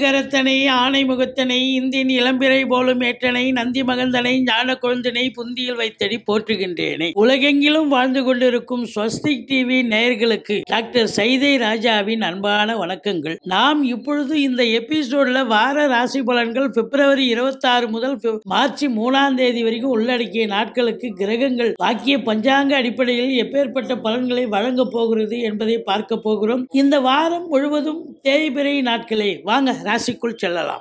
ஆதிகரத்தனை ஆணை முகத்தனை இந்தின் இளம்பிறை போலும் ஏற்றனை நந்தி மகந்தனை ஞான கொழுந்தனை புந்தியில் வைத்தடி போற்றுகின்றேனே உலகெங்கிலும் வாழ்ந்து கொண்டிருக்கும் ஸ்வஸ்திக் டிவி நேயர்களுக்கு டாக்டர் சைதை ராஜாவின் அன்பான வணக்கங்கள் நாம் இப்பொழுது இந்த எபிசோட்ல வார ராசி பலன்கள் பிப்ரவரி இருபத்தாறு முதல் பிப்- மார்ச் மூணாம் தேதி வரைக்கும் உள்ளடக்கிய நாட்களுக்கு கிரகங்கள் வாக்கிய பஞ்சாங்க அடிப்படையில் எப்பேற்பட்ட பலன்களை வழங்கப் போகிறது என்பதை பார்க்க போகிறோம் இந்த வாரம் முழுவதும் தேய்பிறை நாட்களே வாங்க ராசிக்குள் செல்லலாம்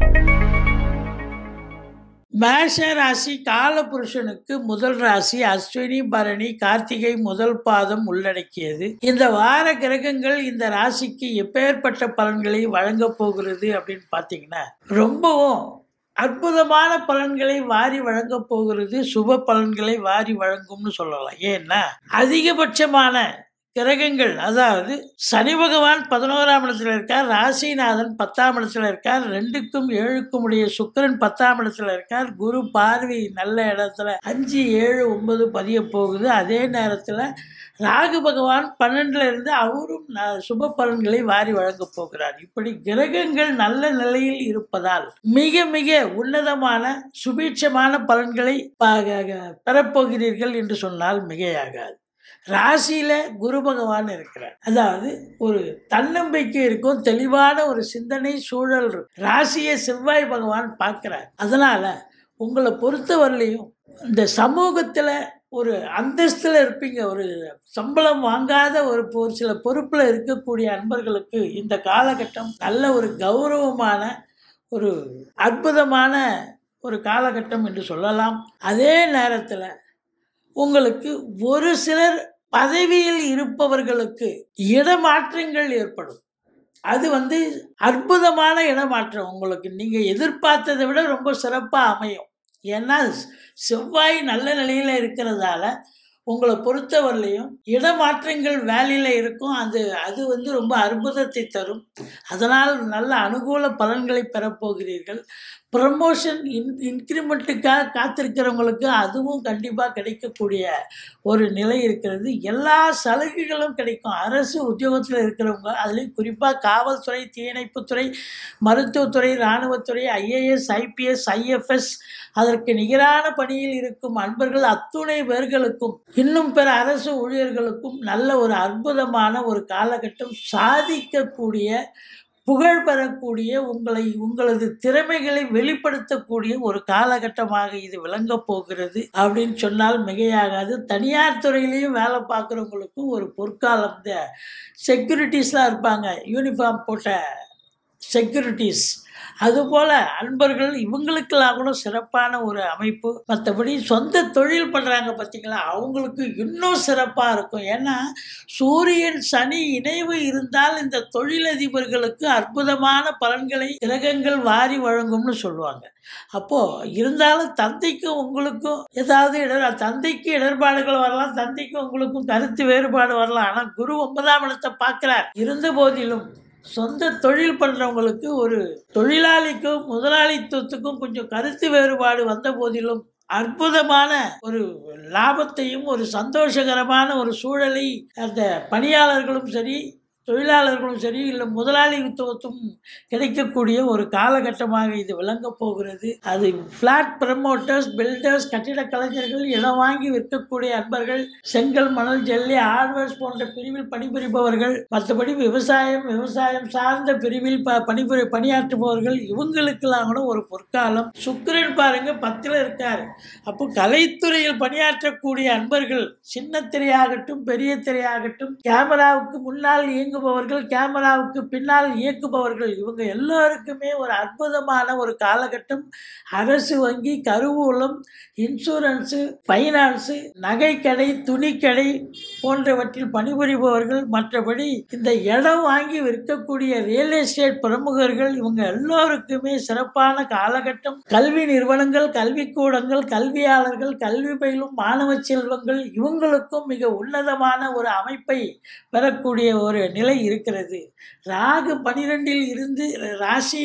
மேஷ ராசி காலபுருஷனுக்கு முதல் ராசி அஸ்வினி பரணி கார்த்திகை முதல் பாதம் உள்ளடக்கியது இந்த வார கிரகங்கள் இந்த ராசிக்கு எப்பேற்பட்ட பலன்களை வழங்கப் போகிறது அப்படின்னு பார்த்தீங்கன்னா ரொம்பவும் அற்புதமான பலன்களை வாரி வழங்கப் போகிறது சுப பலன்களை வாரி வழங்கும்னு சொல்லலாம் ஏன்னா அதிகபட்சமான கிரகங்கள் அதாவது சனி பகவான் பதினோராம் இடத்துல இருக்கார் ராசிநாதன் பத்தாம் இடத்துல இருக்கார் ரெண்டுக்கும் ஏழுக்கும் உடைய சுக்கிரன் பத்தாம் இடத்துல இருக்கார் குரு பார்வை நல்ல இடத்துல அஞ்சு ஏழு ஒன்பது பதிய போகுது அதே நேரத்தில் ராகு பகவான் பன்னெண்டுல இருந்து அவரும் ந- சுப பலன்களை வாரி வழங்கப் போகிறார் இப்படி கிரகங்கள் நல்ல நிலையில் இருப்பதால் மிக மிக உன்னதமான சுபீட்சமான பலன்களை ப- பெறப்போகிறீர்கள் என்று சொன்னால் மிகையாகாது ராசியில குரு பகவான் இருக்கிறார் அதாவது ஒரு தன்னம்பிக்கை இருக்கும் தெளிவான ஒரு சிந்தனை சூழல் இருக்கும் ராசியை செவ்வாய் பகவான் பார்க்கிறார் அதனால உங்களை பொறுத்தவரையிலையும் இந்த சமூகத்துல ஒரு அந்தஸ்துல இருப்பீங்க ஒரு சம்பளம் வாங்காத ஒரு பொ- ஒரு சில பொறுப்புல இருக்கக்கூடிய அன்பர்களுக்கு இந்த காலகட்டம் நல்ல ஒரு கௌரவமான ஒரு அற்புதமான ஒரு காலகட்டம் என்று சொல்லலாம் அதே நேரத்தில் உங்களுக்கு ஒரு சிலர் பதவியில் இருப்பவர்களுக்கு இடமாற்றங்கள் ஏற்படும் அது வந்து அற்புதமான இடமாற்றம் உங்களுக்கு நீங்கள் எதிர்பார்த்ததை விட ரொம்ப சிறப்பாக அமையும் ஏன்னா செவ்வாய் நல்ல நிலையில் இருக்கிறதால உங்களை பொறுத்தவரையிலையும் இடமாற்றங்கள் வேலையில் இருக்கும் அது அது வந்து ரொம்ப அற்புதத்தை தரும் அதனால் நல்ல அனுகூல பலன்களை பெறப்போகிறீர்கள் ப்ரமோஷன் இன் இன்க்ரிமெண்ட்டுக்காக காத்திருக்கிறவங்களுக்கு அதுவும் கண்டிப்பாக கிடைக்கக்கூடிய ஒரு நிலை இருக்கிறது எல்லா சலுகைகளும் கிடைக்கும் அரசு உத்தியோகத்தில் இருக்கிறவங்க அதுலேயும் குறிப்பாக காவல்துறை தீயணைப்புத்துறை மருத்துவத்துறை இராணுவத்துறை ஐஏஎஸ் ஐபிஎஸ் ஐஎஃப்எஸ் அதற்கு நிகரான பணியில் இருக்கும் அன்பர்கள் அத்துணை பேர்களுக்கும் இன்னும் பிற அரசு ஊழியர்களுக்கும் நல்ல ஒரு அற்புதமான ஒரு காலகட்டம் சாதிக்கக்கூடிய புகழ் பெறக்கூடிய உங்களை உங்களது திறமைகளை வெளிப்படுத்தக்கூடிய ஒரு காலகட்டமாக இது விளங்கப் போகிறது அப்படின்னு சொன்னால் மிகையாகாது தனியார் துறையிலையும் வேலை பார்க்குறவங்களுக்கும் ஒரு பொற்காலம் இந்த செக்யூரிட்டிஸ்லாம் இருப்பாங்க யூனிஃபார்ம் போட்ட செக்யூரிட்டிஸ் அதுபோல் அன்பர்கள் இவங்களுக்கெல்லாம் கூட சிறப்பான ஒரு அமைப்பு மற்றபடி சொந்த தொழில் பண்ணுறாங்க பார்த்தீங்களா அவங்களுக்கு இன்னும் சிறப்பாக இருக்கும் ஏன்னா சூரியன் சனி இணைவு இருந்தால் இந்த தொழிலதிபர்களுக்கு அற்புதமான பலன்களை கிரகங்கள் வாரி வழங்கும்னு சொல்லுவாங்க அப்போது இருந்தாலும் தந்தைக்கும் உங்களுக்கும் ஏதாவது இடர் தந்தைக்கு இடர்பாடுகள் வரலாம் தந்தைக்கும் உங்களுக்கும் கருத்து வேறுபாடு வரலாம் ஆனால் குரு ஒன்பதாம் இடத்தை பார்க்குறார் இருந்த போதிலும் சொந்த தொழில் பண்ணுறவங்களுக்கு ஒரு தொழிலாளிக்கும் முதலாளித்துவத்துக்கும் கொஞ்சம் கருத்து வேறுபாடு வந்த போதிலும் அற்புதமான ஒரு லாபத்தையும் ஒரு சந்தோஷகரமான ஒரு சூழலை அந்த பணியாளர்களும் சரி தொழிலாளர்களும் சரி இல்லை முதலாளித்துவத்தும் கிடைக்கக்கூடிய ஒரு காலகட்டமாக இது விளங்கப் போகிறது அது ஃப்ளாட் ப்ரமோட்டர்ஸ் பில்டர்ஸ் கட்டிட கலைஞர்கள் இடம் வாங்கி விற்கக்கூடிய அன்பர்கள் செங்கல் மணல் ஜல்லி ஹார்ட்வேர்ஸ் போன்ற பிரிவில் பணிபுரிபவர்கள் மற்றபடி விவசாயம் விவசாயம் சார்ந்த பிரிவில் ப பணிபுரி பணியாற்றுபவர்கள் இவங்களுக்கெல்லாம் கூட ஒரு பொற்காலம் சுக்கிரன் பாருங்க பத்தில் இருக்காரு அப்போ கலைத்துறையில் பணியாற்றக்கூடிய அன்பர்கள் சின்ன திரையாகட்டும் பெரிய திரையாகட்டும் கேமராவுக்கு முன்னால் இயங்குபவர்கள் கேமராவுக்கு பின்னால் இயக்குபவர்கள் இவங்க எல்லாருக்குமே ஒரு அற்புதமான ஒரு காலகட்டம் அரசு வங்கி கருவூலம் இன்சூரன்ஸு ஃபைனான்ஸு நகைக்கடை துணிக்கடை போன்றவற்றில் பணிபுரிபவர்கள் மற்றபடி இந்த இடம் வாங்கி விற்கக்கூடிய ரியல் எஸ்டேட் பிரமுகர்கள் இவங்க எல்லோருக்குமே சிறப்பான காலகட்டம் கல்வி நிறுவனங்கள் கல்விக்கூடங்கள் கல்வியாளர்கள் கல்வி பயிலும் மாணவ செல்வங்கள் இவங்களுக்கும் மிக உன்னதமான ஒரு அமைப்பை பெறக்கூடிய ஒரு நிலை இருக்கிறது ராகு பனிரெண்டில் இருந்து ராசியிலும்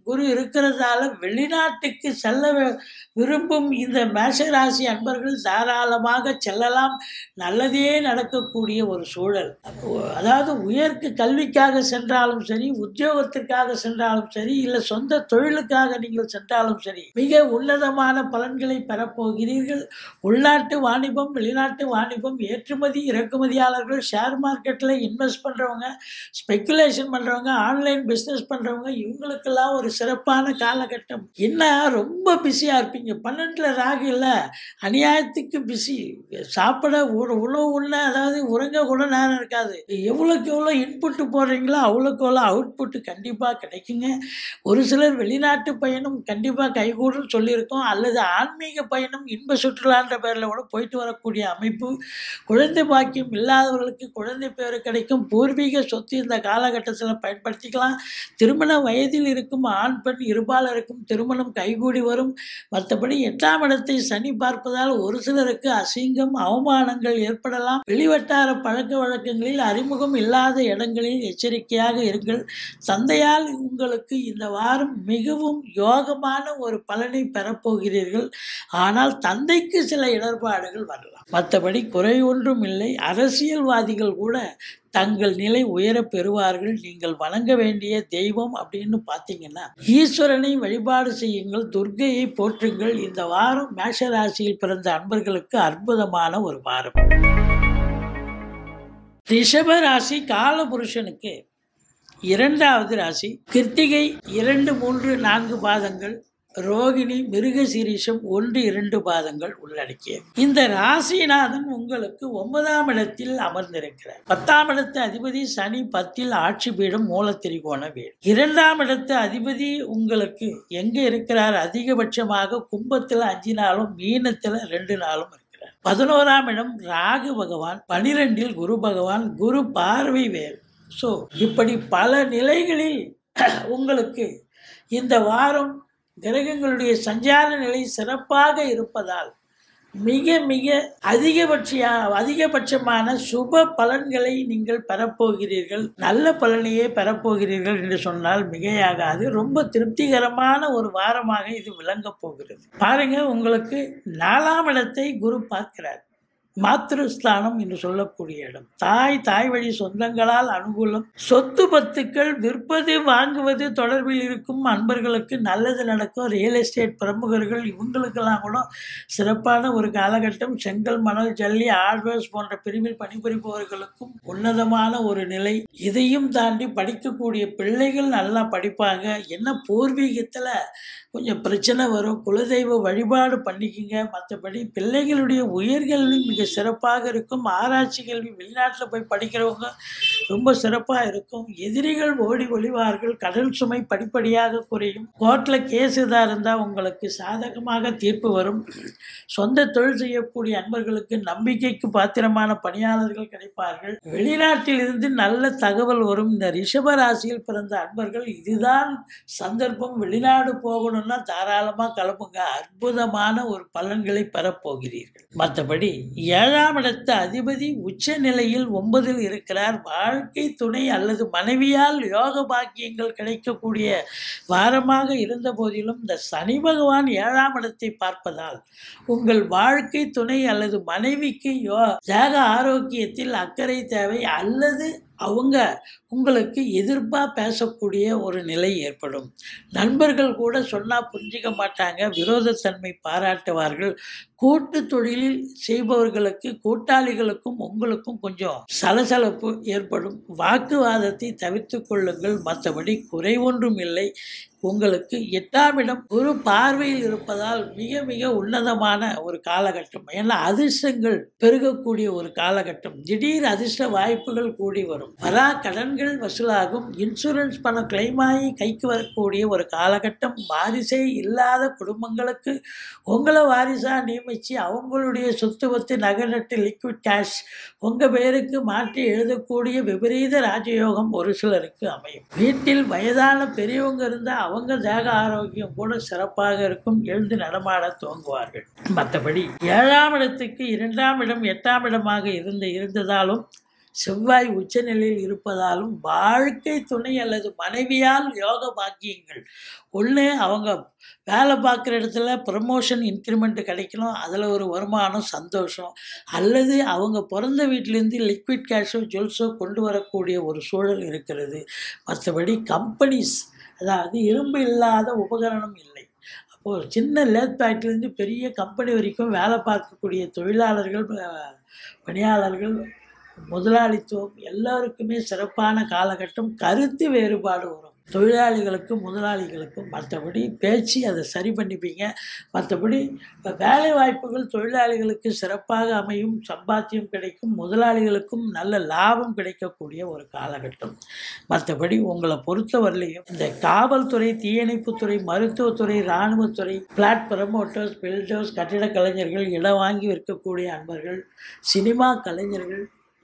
குரு இருக்கிறதால வெளிநாட்டுக்கு செல்ல வி- விரும்பும் இந்த மேஷராசி அன்பர்கள் தாராளமாக செல்லலாம் நல்லதே நடக்கக்கூடிய ஒரு சூழல் அதாவது உயர்க்கு கல்விக்காக சென்றாலும் சரி உத்தியோகத்திற்காக சென்றாலும் சரி இல்லை சொந்த தொழிலுக்காக நீங்கள் சென்றாலும் சரி மிக உன்னதமான பலன்களை பெறப்போகிறீர்கள் உள்நாட்டு வாணிபம் வெளிநாட்டு வாணிபம் ஏற்றுமதி இறக்குமதியாளர்கள் ஷேர் மார்க்கெட்டில் இன்வெஸ்ட் பண்ணுறவங்க ஸ்பெக்குலேஷன் பண்ணுறவங்க ஆன்லைன் பிஸ்னஸ் பண்ணுறவங்க இவங்களுக்கெல்லாம் ஒரு சிறப்பான காலகட்டம் என்ன ரொம்ப பிஸியாக இருப்பீங்க பன்னெண்டில் ராகு இல்லை அநியாயத்துக்கு பிஸி சாப்பிட ஒரு உணவு உண்ண அதாவது உறங்க கூட நேரம் இருக்காது எவ்வளோக்கு எவ்வளோ இன்புட்டு போடுறீங்களோ அவ்வளோக்கு எவ்வளோ அவுட்புட்டு கண்டிப்பாக கிடைக்குங்க ஒரு சிலர் வெளிநாட்டு பயணம் கண்டிப்பாக கைகூடும் சொல்லியிருக்கோம் அல்லது ஆன்மீக பயணம் இன்ப சுற்றுலான்ற பேரில் கூட போயிட்டு வரக்கூடிய அமைப்பு குழந்தை பாக்கியம் இல்லாதவர்களுக்கு குழந்தை பேர் கிடைக்கும் பூர்வீக சொத்து இந்த காலகட்டத்தில் பயன்படுத்திக்கலாம் திருமண வயதில் இருக்கும் ஆண் பெண் இருபாலருக்கும் திருமணம் கைகூடி வரும் மற்றபடி எட்டாம் இடத்தை சனி பார்ப்பதால் ஒரு சிலருக்கு அசிங்கம் அவமானங்கள் ஏற்படலாம் வெளிவட்டார பழக்க வழக்கங்களில் அறிமுகம் இல்லாத இடங்களில் எச்சரிக்கையாக இருங்கள் தந்தையால் உங்களுக்கு இந்த வாரம் மிகவும் யோகமான ஒரு பலனை பெறப்போகிறீர்கள் ஆனால் தந்தைக்கு சில இடர்பாடுகள் வரலாம் மற்றபடி குறை ஒன்றும் இல்லை அரசியல்வாதிகள் கூட தங்கள் நிலை உயரப் பெறுவார்கள் நீங்கள் வணங்க வேண்டிய தெய்வம் அப்படின்னு பார்த்தீங்கன்னா ஈஸ்வரனை வழிபாடு செய்யுங்கள் துர்க்கையை போற்றுங்கள் இந்த வாரம் மேஷ ராசியில் பிறந்த அன்பர்களுக்கு அற்புதமான ஒரு வாரம் ரிஷப ராசி காலபுருஷனுக்கு இரண்டாவது ராசி கிருத்திகை இரண்டு மூன்று நான்கு பாதங்கள் ரோகிணி மிருகசீரிஷம் ஒன்று இரண்டு பாதங்கள் உள்ளடக்கியது இந்த ராசிநாதன் உங்களுக்கு ஒன்பதாம் இடத்தில் அமர்ந்திருக்கிறார் பத்தாம் இடத்து அதிபதி சனி பத்தில் ஆட்சி பீடம் மூலத்திரிகோண வீடு இரண்டாம் இடத்து அதிபதி உங்களுக்கு எங்க இருக்கிறார் அதிகபட்சமாக கும்பத்தில் அஞ்சு நாளும் மீனத்தில் ரெண்டு நாளும் இருக்கிறார் பதினோராம் இடம் ராகு பகவான் பனிரெண்டில் குரு பகவான் குரு பார்வை வேறு ஸோ இப்படி பல நிலைகளில் உங்களுக்கு இந்த வாரம் கிரகங்களுடைய சஞ்சார நிலை சிறப்பாக இருப்பதால் மிக மிக அதிகபட்சியா அதிகபட்சமான சுப பலன்களை நீங்கள் பெறப்போகிறீர்கள் நல்ல பலனையே பெறப்போகிறீர்கள் என்று சொன்னால் மிகையாகாது ரொம்ப திருப்திகரமான ஒரு வாரமாக இது விளங்கப் போகிறது பாருங்க உங்களுக்கு நாலாம் இடத்தை குரு பார்க்கிறார் மாத்திருஸ்தானம் என்று சொல்லக்கூடிய இடம் தாய் தாய் வழி சொந்தங்களால் அனுகூலம் சொத்து பத்துக்கள் விற்பது வாங்குவது தொடர்பில் இருக்கும் அன்பர்களுக்கு நல்லது நடக்கும் ரியல் எஸ்டேட் பிரமுகர்கள் இவங்களுக்கெல்லாம் கூட சிறப்பான ஒரு காலகட்டம் செங்கல் மணல் ஜல்லி ஆர்ட்வேர்ஸ் போன்ற பிரிவில் பணிபுரிபவர்களுக்கும் உன்னதமான ஒரு நிலை இதையும் தாண்டி படிக்கக்கூடிய பிள்ளைகள் நல்லா படிப்பாங்க என்ன பூர்வீகத்தில் கொஞ்சம் பிரச்சனை வரும் குலதெய்வ வழிபாடு பண்ணிக்கிங்க மற்றபடி பிள்ளைகளுடைய உயர்கல்வி மிக சிறப்பாக இருக்கும் ஆராய்ச்சி கல்வி வெளிநாட்டில் போய் படிக்கிறவங்க ரொம்ப சிறப்பாக இருக்கும் எதிரிகள் ஓடி ஒளிவார்கள் கடன் சுமை படிப்படியாக குறையும் கோர்ட்டில் கேஸ் இதாக இருந்தால் உங்களுக்கு சாதகமாக தீர்ப்பு வரும் சொந்த தொழில் செய்யக்கூடிய அன்பர்களுக்கு நம்பிக்கைக்கு பாத்திரமான பணியாளர்கள் கிடைப்பார்கள் வெளிநாட்டில் இருந்து நல்ல தகவல் வரும் இந்த ரிஷப ராசியில் பிறந்த அன்பர்கள் இதுதான் சந்தர்ப்பம் வெளிநாடு போகணும்னா தாராளமாக கிளம்புங்க அற்புதமான ஒரு பலன்களை பெறப்போகிறீர்கள் மற்றபடி ஏழாம் இடத்து அதிபதி உச்ச நிலையில் ஒன்பதில் இருக்கிறார் வாழ்க்கை துணை அல்லது மனைவியால் யோக பாக்கியங்கள் கிடைக்கக்கூடிய வாரமாக இருந்த போதிலும் இந்த சனி பகவான் ஏழாம் இடத்தை பார்ப்பதால் உங்கள் வாழ்க்கை துணை அல்லது மனைவிக்கு யோ தேக ஆரோக்கியத்தில் அக்கறை தேவை அல்லது அவங்க உங்களுக்கு எதிர்ப்பாக பேசக்கூடிய ஒரு நிலை ஏற்படும் நண்பர்கள் கூட சொன்னால் புரிஞ்சிக்க மாட்டாங்க விரோதத்தன்மை பாராட்டுவார்கள் கூட்டு தொழிலில் செய்பவர்களுக்கு கூட்டாளிகளுக்கும் உங்களுக்கும் கொஞ்சம் சலசலப்பு ஏற்படும் வாக்குவாதத்தை தவிர்த்து கொள்ளுங்கள் மற்றபடி குறை ஒன்றும் இல்லை உங்களுக்கு எட்டாம் இடம் ஒரு பார்வையில் இருப்பதால் மிக மிக உன்னதமான ஒரு காலகட்டம் ஏன்னா அதிர்ஷ்டங்கள் பெருகக்கூடிய ஒரு காலகட்டம் திடீர் அதிர்ஷ்ட வாய்ப்புகள் கூடி வரும் வரா கடன்கள் வசூலாகும் இன்சூரன்ஸ் பணம் கிளைம் ஆகி கைக்கு வரக்கூடிய ஒரு காலகட்டம் வாரிசே இல்லாத குடும்பங்களுக்கு உங்களை வாரிசாக நியமித்து அவங்களுடைய சொத்து பத்து நகை நட்டு லிக்விட் கேஷ் உங்கள் பேருக்கு மாற்றி எழுதக்கூடிய விபரீத ராஜயோகம் ஒரு சிலருக்கு அமையும் வீட்டில் வயதான பெரியவங்க இருந்தால் அவங்க தேக ஆரோக்கியம் கூட சிறப்பாக இருக்கும் எழுந்து நடமாட துவங்குவார்கள் மற்றபடி ஏழாம் இடத்துக்கு இரண்டாம் இடம் எட்டாம் இடமாக இருந்த இருந்ததாலும் செவ்வாய் உச்சநிலையில் இருப்பதாலும் வாழ்க்கை துணை அல்லது மனைவியால் யோக பாக்கியங்கள் ஒன்று அவங்க வேலை பார்க்குற இடத்துல ப்ரமோஷன் இன்க்ரிமெண்ட் கிடைக்கணும் அதில் ஒரு வருமானம் சந்தோஷம் அல்லது அவங்க பிறந்த வீட்டிலேருந்து லிக்விட் கேஷோ ஜுவல்ஸோ கொண்டு வரக்கூடிய ஒரு சூழல் இருக்கிறது மற்றபடி கம்பெனிஸ் அதாவது இரும்பு இல்லாத உபகரணம் இல்லை அப்போது சின்ன லேத் ஃபேக்ட்ரிலேருந்து பெரிய கம்பெனி வரைக்கும் வேலை பார்க்கக்கூடிய தொழிலாளர்கள் அஹ், பணியாளர்கள் முதலாளித்துவம் எல்லாருக்குமே சிறப்பான காலகட்டம் கருத்து வேறுபாடு வரும் தொழிலாளிகளுக்கும் முதலாளிகளுக்கும் மற்றபடி பேச்சு அதை சரி பண்ணிப்பீங்க மற்றபடி இப்போ வேலை வாய்ப்புகள் தொழிலாளிகளுக்கு சிறப்பாக அமையும் சம்பாத்தியம் கிடைக்கும் முதலாளிகளுக்கும் நல்ல லாபம் கிடைக்கக்கூடிய ஒரு காலகட்டம் மற்றபடி உங்களை பொறுத்தவரையிலையும் இந்த காவல்துறை தீயணைப்புத்துறை மருத்துவத்துறை இராணுவத்துறை பிளாட் ப்ரமோட்டர்ஸ் பில்டர்ஸ் கட்டிட கலைஞர்கள் இடம் வாங்கி விற்கக்கூடிய அன்பர்கள் சினிமா கலைஞர்கள்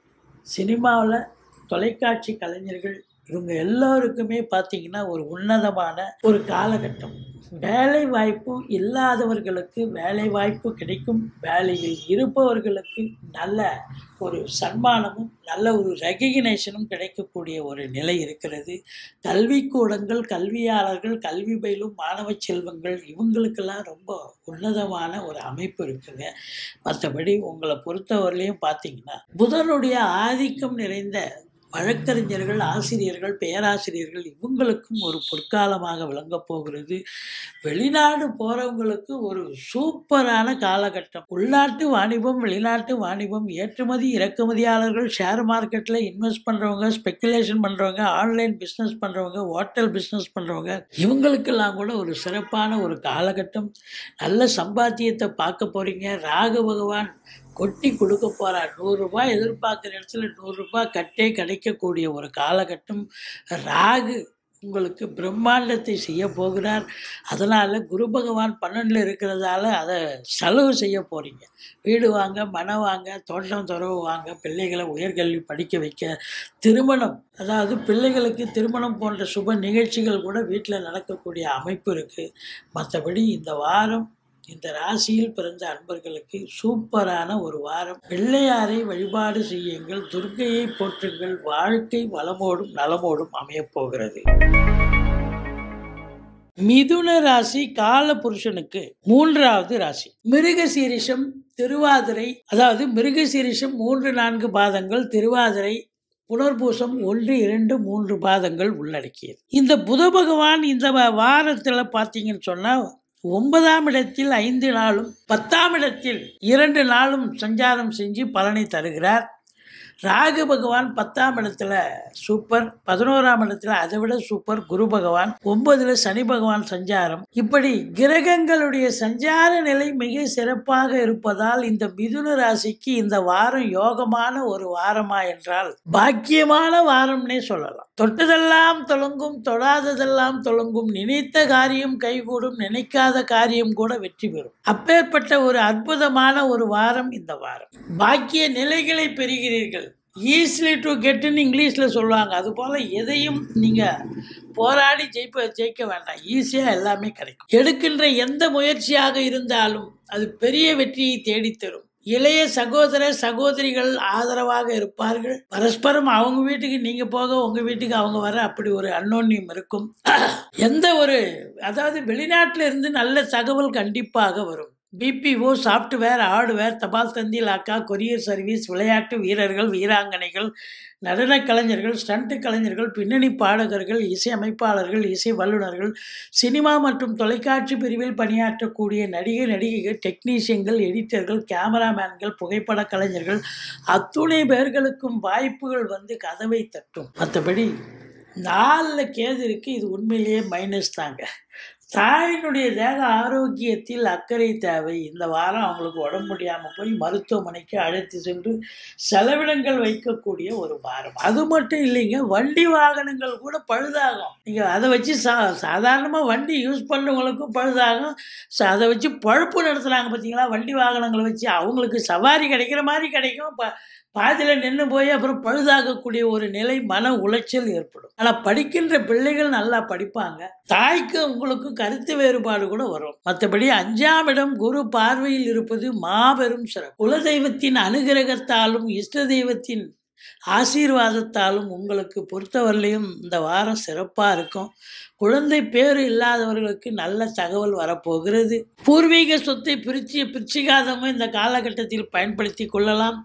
சினிமாவில் தொலைக்காட்சி கலைஞர்கள் இவங்க எல்லோருக்குமே பார்த்தீங்கன்னா ஒரு உன்னதமான ஒரு காலகட்டம் வேலை வாய்ப்பு இல்லாதவர்களுக்கு வேலை வாய்ப்பு கிடைக்கும் வேலையில் இருப்பவர்களுக்கு நல்ல ஒரு சன்மானமும் நல்ல ஒரு ரெகக்னேஷனும் கிடைக்கக்கூடிய ஒரு நிலை இருக்கிறது கல்விக்கூடங்கள் கல்வியாளர்கள் கல்வி பயிலும் மாணவ செல்வங்கள் இவங்களுக்கெல்லாம் ரொம்ப உன்னதமான ஒரு அமைப்பு இருக்குங்க மற்றபடி உங்களை பொறுத்தவரையிலையும் பார்த்தீங்கன்னா புதனுடைய ஆதிக்கம் நிறைந்த வழக்கறிஞர்கள் ஆசிரியர்கள் பேராசிரியர்கள் இவங்களுக்கும் ஒரு பொற்காலமாக விளங்கப் போகிறது வெளிநாடு போகிறவங்களுக்கு ஒரு சூப்பரான காலகட்டம் உள்நாட்டு வாணிபம் வெளிநாட்டு வாணிபம் ஏற்றுமதி இறக்குமதியாளர்கள் ஷேர் மார்க்கெட்டில் இன்வெஸ்ட் பண்ணுறவங்க ஸ்பெக்குலேஷன் பண்ணுறவங்க ஆன்லைன் பிஸ்னஸ் பண்ணுறவங்க ஹோட்டல் பிஸ்னஸ் பண்ணுறவங்க இவங்களுக்கெல்லாம் கூட ஒரு சிறப்பான ஒரு காலகட்டம் நல்ல சம்பாத்தியத்தை பார்க்க போகிறீங்க ராகு பகவான் கொட்டி கொடுக்க போகிறார் நூறுரூபா எதிர்பார்க்குற இடத்துல நூறுரூபா கட்டே கிடைக்கக்கூடிய ஒரு காலகட்டம் ராகு உங்களுக்கு பிரம்மாண்டத்தை செய்ய போகிறார் அதனால் குரு பகவான் பன்னெண்டில் இருக்கிறதால அதை செலவு செய்ய போகிறீங்க வீடு வாங்க மனம் வாங்க தோட்டம் துறவு வாங்க பிள்ளைகளை உயர்கல்வி படிக்க வைக்க திருமணம் அதாவது பிள்ளைகளுக்கு திருமணம் போன்ற சுப நிகழ்ச்சிகள் கூட வீட்டில் நடக்கக்கூடிய அமைப்பு இருக்குது மற்றபடி இந்த வாரம் இந்த ராசியில் பிறந்த அன்பர்களுக்கு சூப்பரான ஒரு வாரம் பிள்ளையாரை வழிபாடு செய்யுங்கள் துர்க்கையை போற்றுங்கள் வாழ்க்கை வளமோடும் நலமோடும் அமையப் போகிறது மிதுன ராசி கால புருஷனுக்கு மூன்றாவது ராசி மிருகசீரிஷம் திருவாதிரை அதாவது மிருகசீரிஷம் மூன்று நான்கு பாதங்கள் திருவாதிரை புனர்பூசம் ஒன்று இரண்டு மூன்று பாதங்கள் உள்ளடக்கியது இந்த புத பகவான் இந்த வாரத்தில் பார்த்தீங்கன்னு சொன்னால் ஒன்பதாம் இடத்தில் ஐந்து நாளும் பத்தாம் இடத்தில் இரண்டு நாளும் சஞ்சாரம் செஞ்சு பலனை தருகிறார் ராகு பகவான் பத்தாம் இடத்துல சூப்பர் பதினோராம் இடத்துல அதை விட சூப்பர் குரு பகவான் ஒன்பதுல சனி பகவான் சஞ்சாரம் இப்படி கிரகங்களுடைய சஞ்சார நிலை மிக சிறப்பாக இருப்பதால் இந்த மிதுன ராசிக்கு இந்த வாரம் யோகமான ஒரு வாரமா என்றால் பாக்கியமான வாரம்னே சொல்லலாம் தொட்டதெல்லாம் தொலங்கும் தொடாததெல்லாம் தொலங்கும் நினைத்த காரியம் கைகூடும் நினைக்காத காரியம் கூட வெற்றி பெறும் அப்பேற்பட்ட ஒரு அற்புதமான ஒரு வாரம் இந்த வாரம் பாக்கிய நிலைகளை பெறுகிறீர்கள் ஈஸிலி டு கெட்டுன்னு இங்கிலீஷில் சொல்லுவாங்க அதுபோல் எதையும் நீங்கள் போராடி ஜெயிப்ப ஜெயிக்க வேண்டாம் ஈஸியாக எல்லாமே கிடைக்கும் எடுக்கின்ற எந்த முயற்சியாக இருந்தாலும் அது பெரிய வெற்றியை தேடித்தரும் இளைய சகோதர சகோதரிகள் ஆதரவாக இருப்பார்கள் பரஸ்பரம் அவங்க வீட்டுக்கு நீங்க போக உங்க வீட்டுக்கு அவங்க வர அப்படி ஒரு அன்னோன்யம் இருக்கும் எந்த ஒரு அதாவது வெளிநாட்டில இருந்து நல்ல தகவல் கண்டிப்பாக வரும் பிபிஓ சாஃப்ட்வேர் ஹார்ட்வேர் தபால் தந்தி லாக்கா கொரியர் சர்வீஸ் விளையாட்டு வீரர்கள் வீராங்கனைகள் நடன கலைஞர்கள் ஸ்டண்ட் கலைஞர்கள் பின்னணி பாடகர்கள் இசை அமைப்பாளர்கள் இசை வல்லுநர்கள் சினிமா மற்றும் தொலைக்காட்சி பிரிவில் பணியாற்றக்கூடிய நடிகை நடிகைகள் டெக்னீஷியன்கள் எடிட்டர்கள் கேமராமேன்கள் புகைப்பட கலைஞர்கள் அத்துணை பேர்களுக்கும் வாய்ப்புகள் வந்து கதவை தட்டும் மற்றபடி நாலில் கேது இருக்கு இது உண்மையிலேயே மைனஸ் தாங்க தாயினுடைய தேக ஆரோக்கியத்தில் அக்கறை தேவை இந்த வாரம் அவங்களுக்கு உடம்பு முடியாமல் போய் மருத்துவமனைக்கு அழைத்து சென்று செலவினங்கள் வைக்கக்கூடிய ஒரு வாரம் அது மட்டும் இல்லைங்க வண்டி வாகனங்கள் கூட பழுதாகும் நீங்கள் அதை வச்சு சா சாதாரணமாக வண்டி யூஸ் பண்ணுறவங்களுக்கும் பழுதாகும் ச- அதை வச்சு பழுப்பு நடத்துகிறாங்க பார்த்தீங்களா வண்டி வாகனங்களை வச்சு அவங்களுக்கு சவாரி கிடைக்கிற மாதிரி கிடைக்கும் ப பாதியில் நின்று போய் அப்புறம் பழுதாகக்கூடிய ஒரு நிலை மன உளைச்சல் ஏற்படும் ஆனால் படிக்கின்ற பிள்ளைகள் நல்லா படிப்பாங்க தாய்க்கு உங்களுக்கு கருத்து வேறுபாடு கூட வரும் மற்றபடி அஞ்சாம் இடம் குரு பார்வையில் இருப்பது மாபெரும் சிறப்பு குலதெய்வத்தின் அனுகிரகத்தாலும் இஷ்ட தெய்வத்தின் ஆசீர்வாதத்தாலும் உங்களுக்கு பொறுத்தவரையிலையும் இந்த வாரம் சிறப்பாக இருக்கும் குழந்தை பேர் இல்லாதவர்களுக்கு நல்ல தகவல் வரப்போகிறது பூர்வீக சொத்தை பிரித்து பிரிச்சிக்காதவங்க இந்த காலகட்டத்தில் பயன்படுத்தி கொள்ளலாம்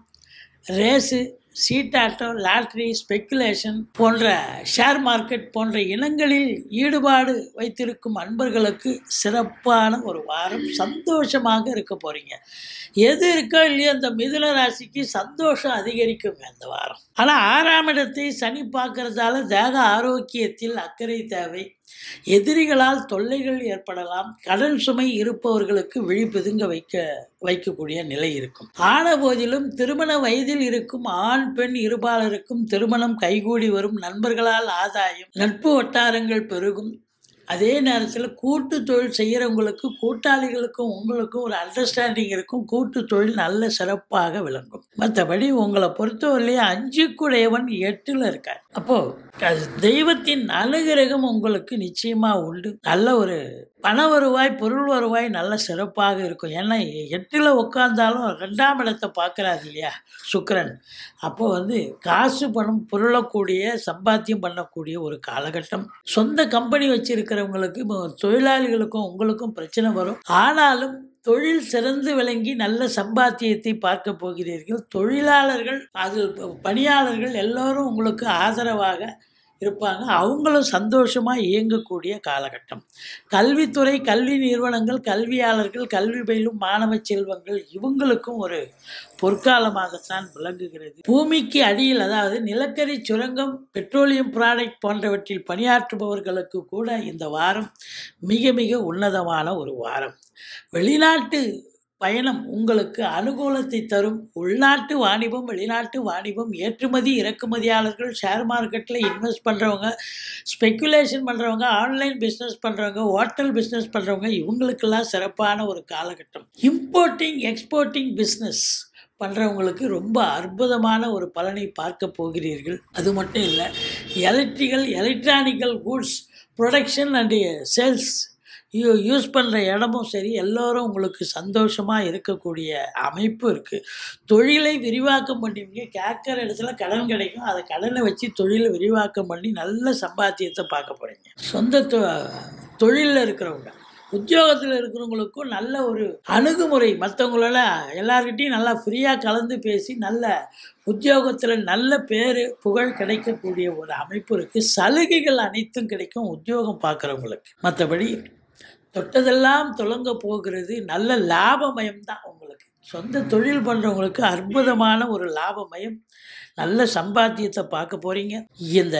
ரேஸு சீட்டாட்டம் லாட்ரி ஸ்பெக்குலேஷன் போன்ற ஷேர் மார்க்கெட் போன்ற இனங்களில் ஈடுபாடு வைத்திருக்கும் அன்பர்களுக்கு சிறப்பான ஒரு வாரம் சந்தோஷமாக இருக்க போகிறீங்க எது இருக்கோ இல்லையோ அந்த மிதுன ராசிக்கு சந்தோஷம் அதிகரிக்குங்க இந்த வாரம் ஆனால் ஆறாம் இடத்தை சனி பார்க்கறதால தேக ஆரோக்கியத்தில் அக்கறை தேவை எதிரிகளால் தொல்லைகள் ஏற்படலாம் கடன் சுமை இருப்பவர்களுக்கு விழிப்புதுங்க வைக்க வைக்கக்கூடிய நிலை இருக்கும் ஆன போதிலும் திருமண வயதில் இருக்கும் ஆண் பெண் இருபாலருக்கும் திருமணம் கைகூடி வரும் நண்பர்களால் ஆதாயம் நட்பு வட்டாரங்கள் பெருகும் அதே நேரத்தில் கூட்டு தொழில் செய்கிறவங்களுக்கு கூட்டாளிகளுக்கும் உங்களுக்கும் ஒரு அண்டர்ஸ்டாண்டிங் இருக்கும் கூட்டு தொழில் நல்ல சிறப்பாக விளங்கும் மற்றபடி உங்களை பொறுத்தவரையிலேயே அஞ்சுக்குடையவன் எட்டில் இருக்கார் அப்போது தெய்வத்தின் அனுகிரகம் உங்களுக்கு நிச்சயமாக உண்டு நல்ல ஒரு பண வருவாய் பொருள் வருவாய் நல்ல சிறப்பாக இருக்கும் ஏன்னா எட்டில் உட்காந்தாலும் ரெண்டாம் இடத்தை பார்க்குறாரு இல்லையா சுக்கரன் அப்போ வந்து காசு பணம் பொருளக்கூடிய சம்பாத்தியம் பண்ணக்கூடிய ஒரு காலகட்டம் சொந்த கம்பெனி வச்சிருக்கிறவங்களுக்கு தொழிலாளிகளுக்கும் உங்களுக்கும் பிரச்சனை வரும் ஆனாலும் தொழில் சிறந்து விளங்கி நல்ல சம்பாத்தியத்தை பார்க்க போகிறீர்கள் தொழிலாளர்கள் அது பணியாளர்கள் எல்லோரும் உங்களுக்கு ஆதரவாக இருப்பாங்க அவங்களும் சந்தோஷமாக இயங்கக்கூடிய காலகட்டம் கல்வித்துறை கல்வி நிறுவனங்கள் கல்வியாளர்கள் கல்வி பயிலும் மாணவ செல்வங்கள் இவங்களுக்கும் ஒரு பொற்காலமாகத்தான் விளங்குகிறது பூமிக்கு அடியில் அதாவது நிலக்கரி சுரங்கம் பெட்ரோலியம் ப்ராடக்ட் போன்றவற்றில் பணியாற்றுபவர்களுக்கு கூட இந்த வாரம் மிக மிக உன்னதமான ஒரு வாரம் வெளிநாட்டு பயணம் உங்களுக்கு அனுகூலத்தை தரும் உள்நாட்டு வாணிபம் வெளிநாட்டு வாணிபம் ஏற்றுமதி இறக்குமதியாளர்கள் ஷேர் மார்க்கெட்டில் இன்வெஸ்ட் பண்ணுறவங்க ஸ்பெக்குலேஷன் பண்ணுறவங்க ஆன்லைன் பிஸ்னஸ் பண்ணுறவங்க ஹோட்டல் பிஸ்னஸ் பண்ணுறவங்க இவங்களுக்கெல்லாம் சிறப்பான ஒரு காலகட்டம் இம்போர்ட்டிங் எக்ஸ்போர்ட்டிங் பிஸ்னஸ் பண்ணுறவங்களுக்கு ரொம்ப அற்புதமான ஒரு பலனை பார்க்க போகிறீர்கள் அது மட்டும் இல்லை electrical electronical goods production and sales you use பண்ணுற இடமும் சரி எல்லோரும் உங்களுக்கு சந்தோஷமாக இருக்கக்கூடிய அமைப்பு இருக்குது தொழிலை விரிவாக்கம் பண்ணுவீங்க கேட்குற இடத்துல கடன் கிடைக்கும் அதை கடனை வச்சு தொழிலை விரிவாக்கம் பண்ணி நல்ல சம்பாத்தியத்தை பார்க்க போகிறீங்க சொந்த தொ தொழிலில் இருக்கிறவங்க உத்தியோகத்தில் இருக்கிறவங்களுக்கும் நல்ல ஒரு அணுகுமுறை மற்றவங்களோட எல்லார்கிட்டையும் நல்லா ஃப்ரீயாக கலந்து பேசி நல்ல உத்தியோகத்தில் நல்ல பேர் புகழ் கிடைக்கக்கூடிய ஒரு அமைப்பு இருக்குது சலுகைகள் அனைத்தும் கிடைக்கும் உத்தியோகம் பார்க்குறவங்களுக்கு மற்றபடி தொட்டதெல்லாம் தொடங்க போகிறது நல்ல லாபமயம் தான் உங்களுக்கு சொந்த தொழில் பண்ணுறவங்களுக்கு அற்புதமான ஒரு லாபமயம் நல்ல சம்பாத்தியத்தை பார்க்க போகிறீங்க இந்த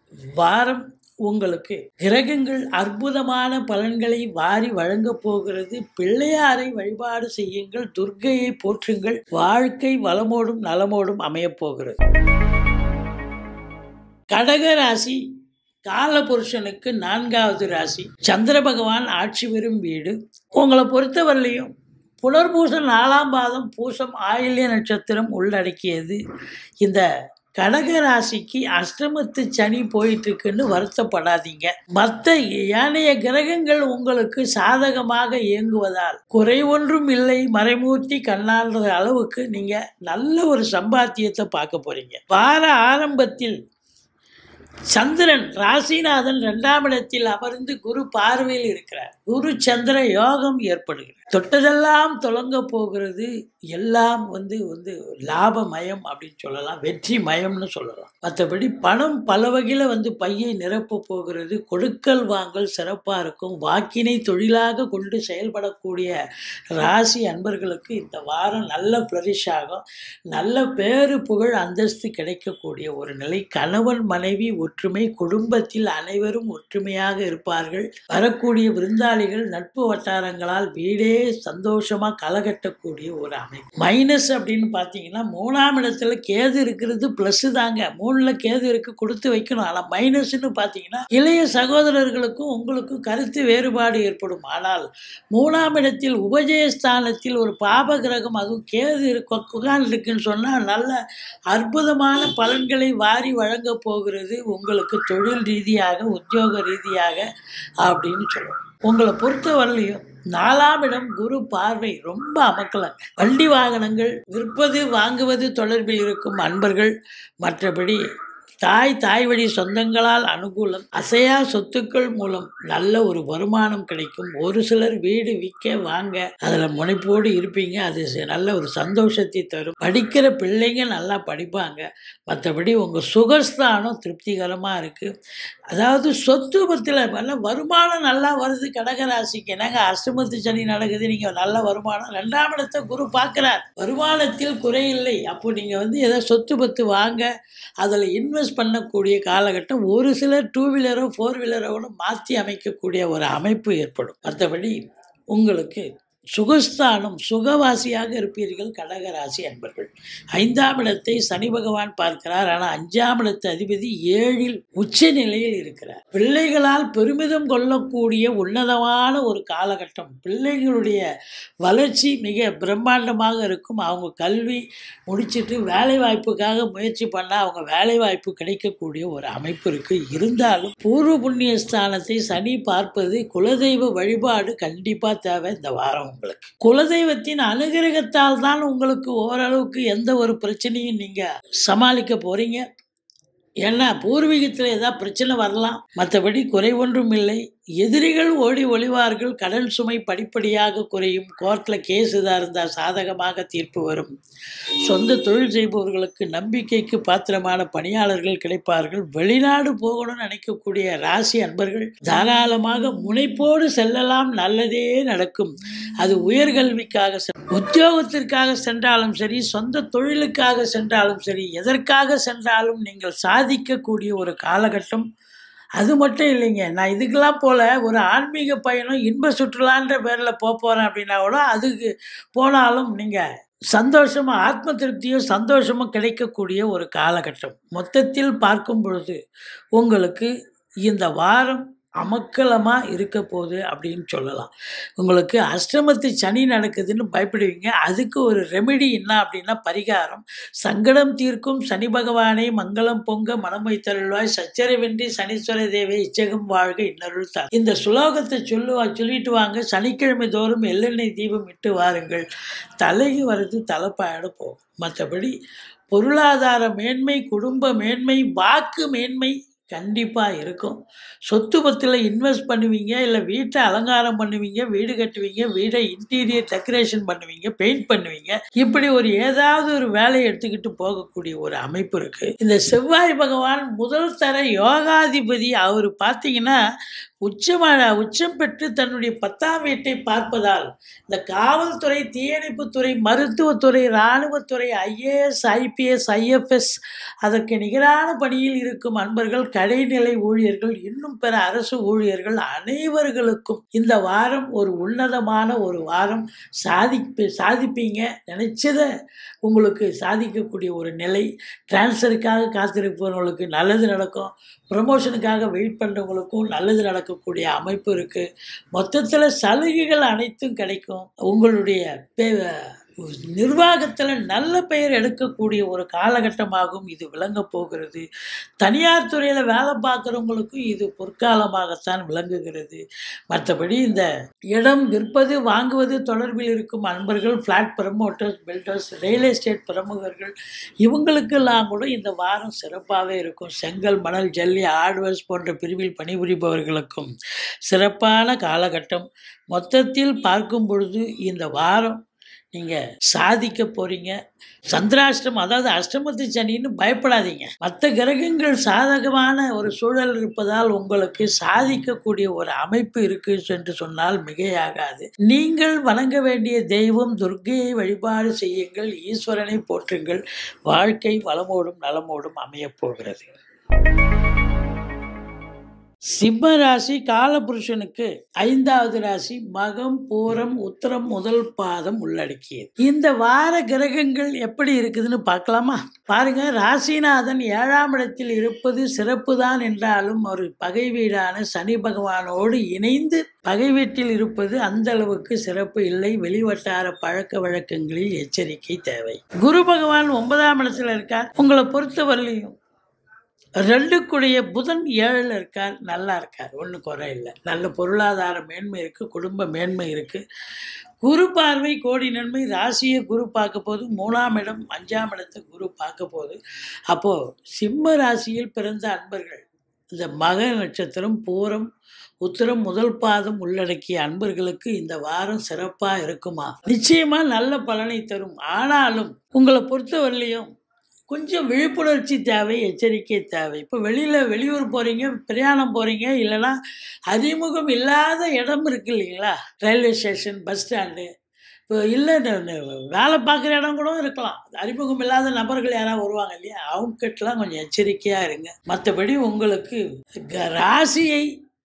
வாரம் உங்களுக்கு கிரகங்கள் அற்புதமான பலன்களை வாரி வழங்கப் போகிறது பிள்ளையாரை வழிபாடு செய்யுங்கள் துர்க்கையை போற்றுங்கள் வாழ்க்கை வளமோடும் நலமோடும் அமையப் போகிறது கடக ராசி காலபுருஷனுக்கு நான்காவது ராசி சந்திர பகவான் ஆட்சி பெறும் வீடு உங்களை பொறுத்தவரையிலையும் புனர்பூசம் நாலாம் பாதம் பூசம் ஆயில்ய நட்சத்திரம் உள்ளடக்கியது இந்த கடக ராசிக்கு அஷ்டமத்து சனி போயிட்டு இருக்குன்னு வருத்தப்படாதீங்க மற்ற ஏனைய கிரகங்கள் உங்களுக்கு சாதகமாக இயங்குவதால் குறை ஒன்றும் இல்லை மறைமூர்த்தி கண்ணான்ற அளவுக்கு நீங்க நல்ல ஒரு சம்பாத்தியத்தை பார்க்க போறீங்க வார ஆரம்பத்தில் சந்திரன் ராசிநாதன் இரண்டாம் இடத்தில் அமர்ந்து குரு பார்வையில் இருக்கிறார் குரு சந்திர யோகம் ஏற்படுகிறது தொட்டதெல்லாம் தொடங்க போகிறது எல்லாம் வந்து வந்து லாபமயம் அப்படின்னு சொல்லலாம் வெற்றி மயம்னு சொல்லலாம் மற்றபடி பணம் பல வகையில் வந்து பையை நிரப்ப போகிறது கொடுக்கல் வாங்கல் சிறப்பாக இருக்கும் வாக்கினை தொழிலாக கொண்டு செயல்படக்கூடிய ராசி அன்பர்களுக்கு இந்த வாரம் நல்ல ஃப்ளரிஷ் ஆகும் நல்ல பேரு புகழ் அந்தஸ்து கிடைக்கக்கூடிய ஒரு நிலை கணவன் மனைவி ஒற்றுமை குடும்பத்தில் அனைவரும் ஒற்றுமையாக இருப்பார்கள் வரக்கூடிய விருந்தாளிகள் நட்பு வட்டாரங்களால் வீடே சந்தோஷமாக கலகட்டக்கூடிய ஒரு அமைப்பு மைனஸ் அப்படின்னு பார்த்தீங்கன்னா மூணாம் இடத்துல கேது இருக்கிறது ப்ளஸ்ஸு தாங்க மூணில் கேது இருக்கு கொடுத்து வைக்கணும் ஆனால் மைனஸ்னு பார்த்தீங்கன்னா இளைய சகோதரர்களுக்கும் உங்களுக்கும் கருத்து வேறுபாடு ஏற்படும் ஆனால் மூணாம் இடத்தில் உபஜயஸ்தானத்தில் ஒரு பாப கிரகம் அதுவும் கேது இருக்கு குகான் இருக்குன்னு சொன்னால் நல்ல அற்புதமான பலன்களை வாரி வழங்க போகிறது உங்களுக்கு தொழில் ரீதியாக உத்தியோக ரீதியாக அப்படின்னு சொல்லுவோம் உங்களை பொறுத்த வரலையும் நாலாம் இடம் குரு பார்வை ரொம்ப அமக்கலங்க வண்டி வாகனங்கள் விற்பது வாங்குவது தொடர்பில் இருக்கும் அன்பர்கள் மற்றபடி தாய் தாய் வழி சொந்தங்களால் அனுகூலம் அசையா சொத்துக்கள் மூலம் நல்ல ஒரு வருமானம் கிடைக்கும் ஒரு சிலர் வீடு விற்க வாங்க அதில் முனைப்போடு இருப்பீங்க அது ச- நல்ல ஒரு சந்தோஷத்தை தரும் படிக்கிற பிள்ளைங்க நல்லா படிப்பாங்க மற்றபடி உங்கள் சுகஸ்தானம் திருப்திகரமாக இருக்குது அதாவது சொத்து பத்தில் நல்ல வருமானம் நல்லா வருது கடகராசிக்கு என்னங்க அஷ்டமத்து சனி நடக்குது நீங்கள் நல்ல வருமானம் ரெண்டாம் இடத்தை குரு பார்க்குறார் வருமானத்தில் குறையில்லை அப்போ நீங்கள் வந்து ஏதோ சொத்து பத்து வாங்க அதில் இன்வெஸ்ட் பண்ணக்கூடிய காலகட்டம் ஒரு சிலர் டூ வீலரோ ஃபோர் வீலரோ கூட மாற்றி அமைக்கக்கூடிய ஒரு அமைப்பு ஏற்படும் மற்றபடி உங்களுக்கு சுகஸ்தானம் சுகவாசியாக இருப்பீர்கள் கடகராசி அன்பர்கள் ஐந்தாம் இடத்தை சனி பகவான் பார்க்கிறார் ஆனால் அஞ்சாம் இடத்து அதிபதி ஏழில் உச்ச நிலையில் இருக்கிறார் பிள்ளைகளால் பெருமிதம் கொள்ளக்கூடிய உன்னதமான ஒரு காலகட்டம் பிள்ளைகளுடைய வளர்ச்சி மிக பிரம்மாண்டமாக இருக்கும் அவங்க கல்வி முடிச்சிட்டு வேலை வாய்ப்புக்காக முயற்சி பண்ணால் அவங்க வேலை வாய்ப்பு கிடைக்கக்கூடிய ஒரு அமைப்பு இருக்கு இருந்தாலும் பூர்வ புண்ணிய ஸ்தானத்தை சனி பார்ப்பது குலதெய்வ வழிபாடு கண்டிப்பாக தேவை இந்த வாரம் உங்களுக்கு குலதெய்வத்தின் அனுகிரகத்தால் தான் உங்களுக்கு ஓரளவுக்கு எந்த ஒரு பிரச்சனையும் நீங்கள் சமாளிக்க போறீங்க ஏன்னா பூர்வீகத்தில் ஏதாவது பிரச்சனை வரலாம் மற்றபடி குறை ஒன்றும் இல்லை எதிரிகள் ஓடி ஒளிவார்கள் கடன் சுமை படிப்படியாக குறையும் கோர்ட்டில் கேஸ் இதாக இருந்தால் சாதகமாக தீர்ப்பு வரும் சொந்த தொழில் செய்பவர்களுக்கு நம்பிக்கைக்கு பாத்திரமான பணியாளர்கள் கிடைப்பார்கள் வெளிநாடு போகணும்னு நினைக்கக்கூடிய ராசி அன்பர்கள் தாராளமாக முனைப்போடு செல்லலாம் நல்லதே நடக்கும் அது உயர்கல்விக்காக செ- உத்தியோகத்திற்காக சென்றாலும் சரி சொந்த தொழிலுக்காக சென்றாலும் சரி எதற்காக சென்றாலும் நீங்கள் சாதிக்கக்கூடிய ஒரு காலகட்டம் அது மட்டும் இல்லைங்க நான் இதுக்கெல்லாம் போல ஒரு ஆன்மீக பயணம் இன்ப சுற்றுலான்ற பேரில் போக போகிறேன் அப்படின்னா கூட அதுக்கு போனாலும் நீங்கள் சந்தோஷமும் ஆத்ம திருப்தியும் சந்தோஷமும் கிடைக்கக்கூடிய ஒரு காலகட்டம் மொத்தத்தில் பார்க்கும் பொழுது உங்களுக்கு இந்த வாரம் அமக்கலமாக இருக்க போகுது அப்படின்னு சொல்லலாம் உங்களுக்கு அஷ்டமத்து சனி நடக்குதுன்னு பயப்படுவீங்க அதுக்கு ஒரு ரெமெடி என்ன அப்படின்னா பரிகாரம் சங்கடம் தீர்க்கும் சனி பகவானே மங்களம் பொங்க மனமை தருள்வாய் சச்சரவென்றி சனீஸ்வர தேவை இச்சகம் வாழ்க இன்னருள் தான் இந்த சுலோகத்தை சொல்லுவா சொல்லிட்டு வாங்க சனிக்கிழமை தோறும் எள்ளெண்ணெய் தீபம் இட்டு வாருங்கள் தலைக்கு வர்றது தலைப்பாயிட போகும் மற்றபடி பொருளாதார மேன்மை குடும்ப மேன்மை வாக்கு மேன்மை கண்டிப்பாக இருக்கும் சொத்து பத்தில் இன்வெஸ்ட் பண்ணுவீங்க இல்லை வீட்டை அலங்காரம் பண்ணுவீங்க வீடு கட்டுவீங்க வீடை இன்டீரியர் டெக்கரேஷன் பண்ணுவீங்க பெயிண்ட் பண்ணுவீங்க இப்படி ஒரு ஏதாவது ஒரு வேலையை எடுத்துக்கிட்டு போகக்கூடிய ஒரு அமைப்பு இருக்குது இந்த செவ்வாய் பகவான் முதல் தர யோகாதிபதி அவர் பார்த்தீங்கன்னா உச்சமான உச்சம் பெற்று தன்னுடைய பத்தாம் வீட்டை பார்ப்பதால் இந்த காவல்துறை தீயணைப்புத்துறை மருத்துவத்துறை இராணுவத்துறை ஐஏஎஸ் ஐபிஎஸ் ஐஎஃப்எஸ் அதற்கு நிகரான பணியில் இருக்கும் அன்பர்கள் கடைநிலை ஊழியர்கள் இன்னும் பிற அரசு ஊழியர்கள் அனைவர்களுக்கும் இந்த வாரம் ஒரு உன்னதமான ஒரு வாரம் சாதிப்பு சாதிப்பீங்க நினைச்சதை உங்களுக்கு சாதிக்கக்கூடிய ஒரு நிலை டிரான்ஸ்ஃபருக்காக காத்திருப்பவர்களுக்கு நல்லது நடக்கும் ப்ரமோஷனுக்காக வெயிட் பண்ணுறவங்களுக்கும் நல்லது நடக்கக்கூடிய அமைப்பு இருக்குது மொத்தத்தில் சலுகைகள் அனைத்தும் கிடைக்கும் உங்களுடைய பே- நிர்வாகத்தில் நல்ல பெயர் எடுக்கக்கூடிய ஒரு காலகட்டமாகவும் இது விளங்க போகிறது தனியார் துறையில் வேலை பார்க்குறவங்களுக்கும் இது பொற்காலமாகத்தான் விளங்குகிறது மற்றபடி இந்த இடம் விற்பது வாங்குவது தொடர்பில் இருக்கும் அன்பர்கள் flat promoters builders real estate பிரமுகர்கள் இவங்களுக்கெல்லாம் கூட இந்த வாரம் சிறப்பாகவே இருக்கும் செங்கல் மணல் ஜல்லி ஹார்ட்வேர்ஸ் போன்ற பிரிவில் பணிபுரிபவர்களுக்கும் சிறப்பான காலகட்டம் மொத்தத்தில் பார்க்கும் பொழுது இந்த வாரம் நீங்கள் சாதிக்க போகிறீங்க சந்திராஷ்டம் அதாவது அஷ்டமத்து சனின்னு பயப்படாதீங்க மற்ற கிரகங்கள் சாதகமான ஒரு சூழல் இருப்பதால் உங்களுக்கு சாதிக்கக்கூடிய ஒரு அமைப்பு இருக்கு என்று சொன்னால் மிகையாகாது நீங்கள் வணங்க வேண்டிய தெய்வம் துர்க்கையை வழிபாடு செய்யுங்கள் ஈஸ்வரனை போற்றுங்கள் வாழ்க்கை வளமோடும் நலமோடும் அமையப் போகிறது சிம்ம ராசி காலபுருஷனுக்கு ஐந்தாவது ராசி மகம் பூரம் உத்தரம் முதல் பாதம் உள்ளடக்கியது இந்த வார கிரகங்கள் எப்படி இருக்குதுன்னு பார்க்கலாமா பாருங்க ராசிநாதன் ஏழாம் இடத்தில் இருப்பது சிறப்பு தான் என்றாலும் ஒரு பகை வீடான சனி பகவானோடு இணைந்து பகை வீட்டில் இருப்பது அந்த அளவுக்கு சிறப்பு இல்லை வெளிவட்டார பழக்க வழக்கங்களில் எச்சரிக்கை தேவை குரு பகவான் ஒன்பதாம் இடத்துல இருக்கார் உங்களை பொறுத்தவரையிலையும் ரெண்டுக்குடைய புதன் ஏழில் இருக்கார் நல்லா இருக்கார் ஒன்றும் குறை இல்லை நல்ல பொருளாதார மேன்மை இருக்குது குடும்ப மேன்மை இருக்குது குரு பார்வை கோடி நன்மை ராசியை குரு பார்க்க போது மூணாம் இடம் அஞ்சாம் இடத்தை குரு பார்க்க போது அப்போது சிம்ம ராசியில் பிறந்த அன்பர்கள் இந்த மக நட்சத்திரம் பூரம் உத்திரம் முதல் பாதம் உள்ளடக்கிய அன்பர்களுக்கு இந்த வாரம் சிறப்பாக இருக்குமா நிச்சயமாக நல்ல பலனை தரும் ஆனாலும் உங்களை பொறுத்தவரையிலையும் கொஞ்சம் விழிப்புணர்ச்சி தேவை எச்சரிக்கை தேவை இப்போ வெளியில் வெளியூர் போகிறீங்க பிரயாணம் போகிறீங்க இல்லைன்னா அறிமுகம் இல்லாத இடம் இருக்கு இல்லைங்களா ரயில்வே ஸ்டேஷன் பஸ் ஸ்டாண்டு இப்போ இல்லை வேலை பார்க்குற இடம் கூட இருக்கலாம் அறிமுகம் இல்லாத நபர்கள் யாராவது வருவாங்க இல்லையா அவங்ககிட்டலாம் கொஞ்சம் எச்சரிக்கையாக இருங்க மற்றபடி உங்களுக்கு க- ராசியை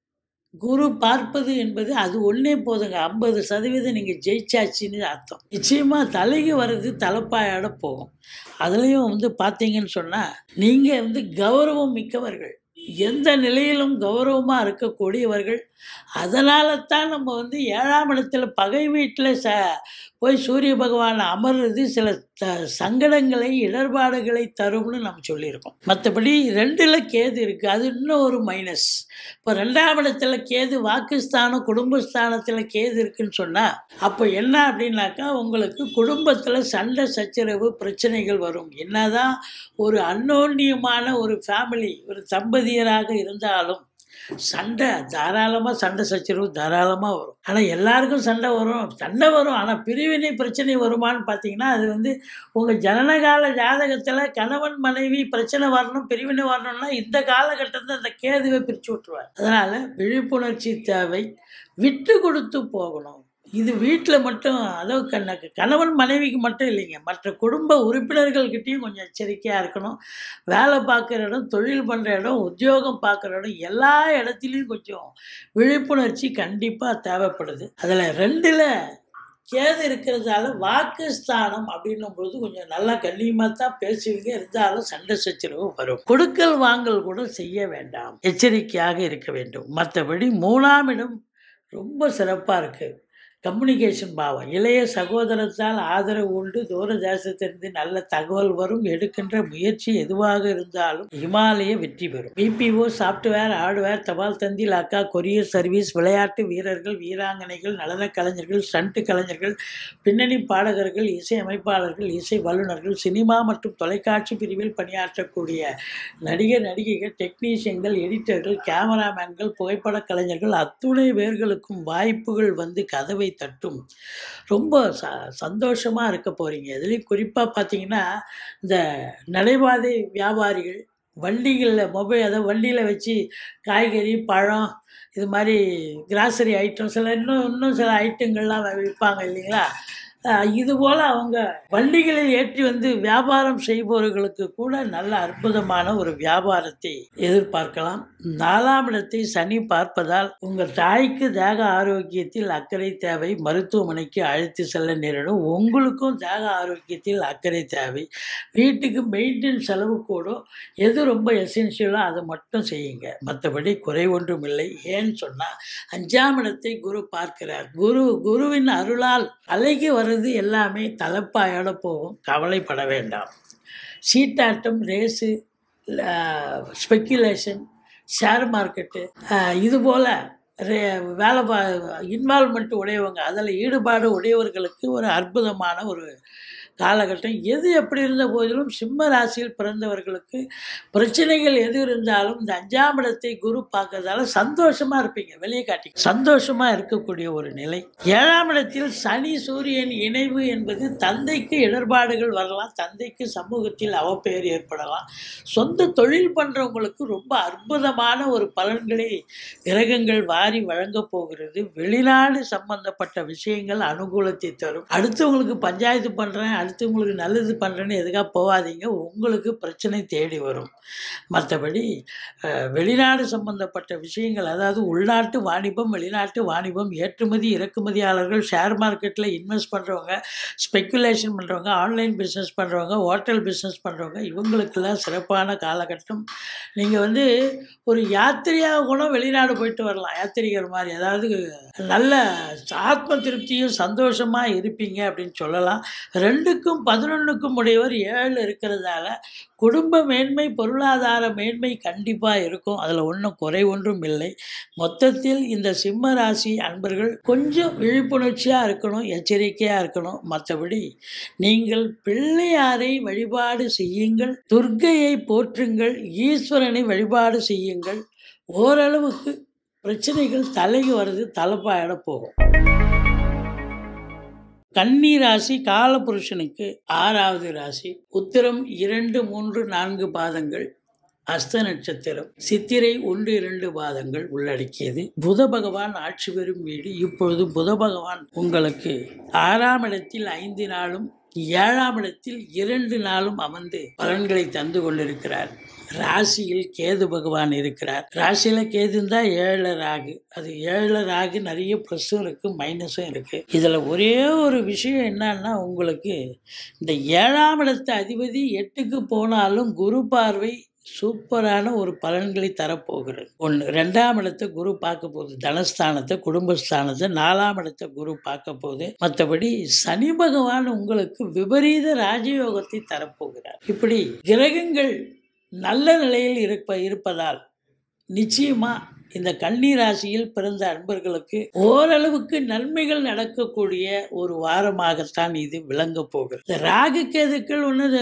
குரு பார்ப்பது என்பது அது ஒன்றே போதுங்க ஐம்பது சதவீதம் நீங்கள் ஜெயிச்சாச்சின்னு அர்த்தம் நிச்சயமாக தலைக்கு வர்றது தலைப்பாயோட போகும் அதுலேயும் வந்து பார்த்தீங்கன்னு சொன்னால் நீங்கள் வந்து கௌரவம் மிக்கவர்கள் எந்த நிலையிலும் கௌரவமாக இருக்கக்கூடியவர்கள் அதனால தான் நம்ம வந்து ஏழாம் இடத்துல பகை வீட்டில் ச போய் சூரிய பகவான் அமர்றது சில த சங்கடங்களை இடர்பாடுகளை தரும்னு நம்ம சொல்லியிருக்கோம் மற்றபடி ரெண்டில் கேது இருக்குது அது இன்னும் ஒரு மைனஸ் இப்போ ரெண்டாம் இடத்துல கேது வாக்குஸ்தானம் குடும்பஸ்தானத்தில் கேது இருக்குன்னு சொன்னால் அப்போ என்ன அப்படின்னாக்கா உங்களுக்கு குடும்பத்தில் சண்டை சச்சரவு பிரச்சனைகள் வரும் என்னதான் ஒரு அன்னோன்யமான ஒரு ஃபேமிலி ஒரு தம்பதியராக இருந்தாலும் சண்டை தாராளமாக சண்டை சச்சரவு தாராளமாக வரும் ஆனால் எல்லாருக்கும் சண்டை வரும் சண்டை வரும் ஆனால் பிரிவினை பிரச்சனை வருமான்னு பார்த்தீங்கன்னா அது வந்து உங்கள் ஜனனகால ஜாதகத்தில் கணவன் மனைவி பிரச்சனை வரணும் பிரிவினை வரணும்னா இந்த காலகட்டத்தில் அந்த கேதுவை பிரித்து விட்டுருவார் அதனால் விழிப்புணர்ச்சி தேவை விட்டு கொடுத்து போகணும் இது வீட்டில் மட்டும் அதாவது கண்ண கணவன் மனைவிக்கு மட்டும் இல்லைங்க மற்ற குடும்ப உறுப்பினர்கள்கிட்டயும் கொஞ்சம் எச்சரிக்கையாக இருக்கணும் வேலை பார்க்குற இடம் தொழில் பண்ணுற இடம் உத்தியோகம் பார்க்குற இடம் எல்லா இடத்துலையும் கொஞ்சம் விழிப்புணர்ச்சி கண்டிப்பாக தேவைப்படுது அதில் ரெண்டில் கேது இருக்கிறதால வாக்குஸ்தானம் அப்படின்னும் பொழுது கொஞ்சம் நல்லா கண்ணியமாக தான் பேசுவீங்க இருந்தாலும் சண்டை சச்சரவு வரும் கொடுக்கல் வாங்கல் கூட செய்ய வேண்டாம் எச்சரிக்கையாக இருக்க வேண்டும் மற்றபடி மூணாம் இடம் ரொம்ப சிறப்பாக இருக்குது கம்யூனிகேஷன் பாவம் இளைய சகோதரத்தால் ஆதரவு உண்டு தூர தேசத்திலிருந்து நல்ல தகவல் வரும் எடுக்கின்ற முயற்சி எதுவாக இருந்தாலும் இமாலய வெற்றி பெறும் பிபிஓ சாஃப்ட்வேர் ஹார்ட்வேர் தபால் தந்தி லாக்கா கொரியர் சர்வீஸ் விளையாட்டு வீரர்கள் வீராங்கனைகள் நடன கலைஞர்கள் ஸ்டண்ட் கலைஞர்கள் பின்னணி பாடகர்கள் இசை அமைப்பாளர்கள் இசை வல்லுநர்கள் சினிமா மற்றும் தொலைக்காட்சி பிரிவில் பணியாற்றக்கூடிய நடிகர் நடிகைகள் டெக்னீஷியன்கள் எடிட்டர்கள் கேமராமேன்கள் புகைப்படக் கலைஞர்கள் அத்துணை பேர்களுக்கும் வாய்ப்புகள் வந்து கதவை தட்டும் ரொம்ப ச சந்தோஷமாக இருக்க போகிறீங்க இதுலேயும் குறிப்பாக பார்த்தீங்கன்னா இந்த நடைபாதை வியாபாரிகள் வண்டிகளில் மொபைல் அதாவது வண்டியில் வச்சு காய்கறி பழம் இது மாதிரி கிராசரி ஐட்டம் சில இன்னும் இன்னும் சில ஐட்டங்கள்லாம் விற்பாங்க இல்லைங்களா அஹ் இது போல் அவங்க வண்டிகளில் ஏற்றி வந்து வியாபாரம் செய்பவர்களுக்கு கூட நல்ல அற்புதமான ஒரு வியாபாரத்தை எதிர்பார்க்கலாம் நாலாம் இடத்தை சனி பார்ப்பதால் உங்கள் தாய்க்கு தேக ஆரோக்கியத்தில் அக்கறை தேவை மருத்துவமனைக்கு அழைத்து செல்ல நேரிடும் உங்களுக்கும் தேக ஆரோக்கியத்தில் அக்கறை தேவை வீட்டுக்கு மெயின்டெனன்ஸ் செலவு கூடும் எது ரொம்ப எசென்ஷியலோ அதை மட்டும் செய்யுங்க மற்றபடி குறை ஒன்றும் இல்லை ஏன்னு சொன்னால் அஞ்சாம் இடத்தை குரு பார்க்கிறார் குரு குருவின் அருளால் அலைக்கு வர்றது எல்லாமே தலைப்பாயோட போகும் கவலைப்பட வேண்டாம் சீட்டாட்டம் ரேஸு ஸ்பெக்குலேஷன் ஷேர் மார்க்கெட்டு இது போல் ரே வேலை பா இன்வால்மெண்ட் உடையவங்க அதில் ஈடுபாடு உடையவர்களுக்கு ஒரு அற்புதமான ஒரு காலகட்டம் எது எப்படி இருந்த போதிலும் சிம்ம ராசியில் பிறந்தவர்களுக்கு பிரச்சனைகள் எது இருந்தாலும் இந்த அஞ்சாம் இடத்தை குரு பார்க்கறதால சந்தோஷமாக இருப்பீங்க வெளியே காட்டி சந்தோஷமாக இருக்கக்கூடிய ஒரு நிலை ஏழாம் இடத்தில் சனி சூரியன் இணைவு என்பது தந்தைக்கு இடர்பாடுகள் வரலாம் தந்தைக்கு சமூகத்தில் அவப்பெயர் ஏற்படலாம் சொந்த தொழில் பண்ணுறவங்களுக்கு ரொம்ப அற்புதமான ஒரு பலன்களை கிரகங்கள் வாரி வழங்கப் போகிறது வெளிநாடு சம்பந்தப்பட்ட விஷயங்கள் அனுகூலத்தை தரும் அடுத்தவங்களுக்கு பஞ்சாயத்து பண்ணுறேன் அடுத்தவங்களுக்கு நல்லது பண்ணுறேன்னு எதுக்காக போகாதீங்க உங்களுக்கு பிரச்சனை தேடி வரும் மற்றபடி அஹ், வெளிநாடு சம்பந்தப்பட்ட விஷயங்கள் அதாவது உள்நாட்டு வாணிபம் வெளிநாட்டு வாணிபம் ஏற்றுமதி இறக்குமதியாளர்கள் ஷேர் மார்க்கெட்டில் இன்வெஸ்ட் பண்ணுறவங்க ஸ்பெக்குலேஷன் பண்ணுறவங்க ஆன்லைன் பிஸ்னஸ் பண்ணுறவங்க ஹோட்டல் பிஸ்னஸ் பண்ணுறவங்க இவங்களுக்கெல்லாம் சிறப்பான காலகட்டம் நீங்கள் வந்து ஒரு யாத்திரையாக கூட வெளிநாடு போயிட்டு வரலாம் யாத்திரிகர் மாதிரி அதாவது நல்ல ஆத்ம திருப்தியும் சந்தோஷமாக இருப்பீங்க அப்படின்னு சொல்லலாம் ரெண்டு ஏழுக்கும் பதினொன்றுக்கும் உடையவர் ஏழு இருக்கிறதால குடும்ப மேன்மை பொருளாதார மேன்மை கண்டிப்பாக இருக்கும் அதில் ஒன்றும் குறை ஒன்றும் இல்லை மொத்தத்தில் இந்த சிம்ம ராசி அன்பர்கள் கொஞ்சம் விழிப்புணர்ச்சியாக இருக்கணும் எச்சரிக்கையாக இருக்கணும் மற்றபடி நீங்கள் பிள்ளையாரை வழிபாடு செய்யுங்கள் துர்க்கையை போற்றுங்கள் ஈஸ்வரனை வழிபாடு செய்யுங்கள் ஓரளவுக்கு பிரச்சனைகள் தலைக்கு வருது தலைப்பாயிட போகும் கன்னி ராசி காலபுருஷனுக்கு ஆறாவது ராசி உத்திரம் இரண்டு மூன்று நான்கு பாதங்கள் அஸ்த நட்சத்திரம் சித்திரை ஒன்று இரண்டு பாதங்கள் உள்ளடக்கியது புத பகவான் ஆட்சி பெறும் வீடு இப்பொழுது புத பகவான் உங்களுக்கு ஆறாம் இடத்தில் ஐந்து நாளும் ஏழாம் இடத்தில் இரண்டு நாளும் அமர்ந்து பலன்களை தந்து கொண்டிருக்கிறார் ராசியில் கேது பகவான் இருக்கிறார் ராசியில கேது தான் ஏழு ராகு அது ஏழு ராகு நிறைய ப்ளஸ்ஸும் இருக்கு மைனஸும் இருக்கு இதுல ஒரே ஒரு விஷயம் என்னன்னா உங்களுக்கு இந்த ஏழாம் இடத்து அதிபதி எட்டுக்கு போனாலும் குரு பார்வை சூப்பரான ஒரு பலன்களை தரப்போகிறது ஒன்று ரெண்டாம் இடத்தை குரு பார்க்க போகுது தனஸ்தானத்தை குடும்பஸ்தானத்தை நாலாம் இடத்தை குரு பார்க்க போகுது மற்றபடி சனி பகவான் உங்களுக்கு விபரீத ராஜயோகத்தை தரப்போகிறார் இப்படி கிரகங்கள் நல்ல நிலையில் இருப்ப இருப்பதால் நிச்சயமா இந்த கன்னி ராசியில் பிறந்த அன்பர்களுக்கு ஓரளவுக்கு நன்மைகள் நடக்கக்கூடிய ஒரு வாரமாகத்தான் இது விளங்க போகிறது இந்த ராகு கேதுக்கள் ஒன்று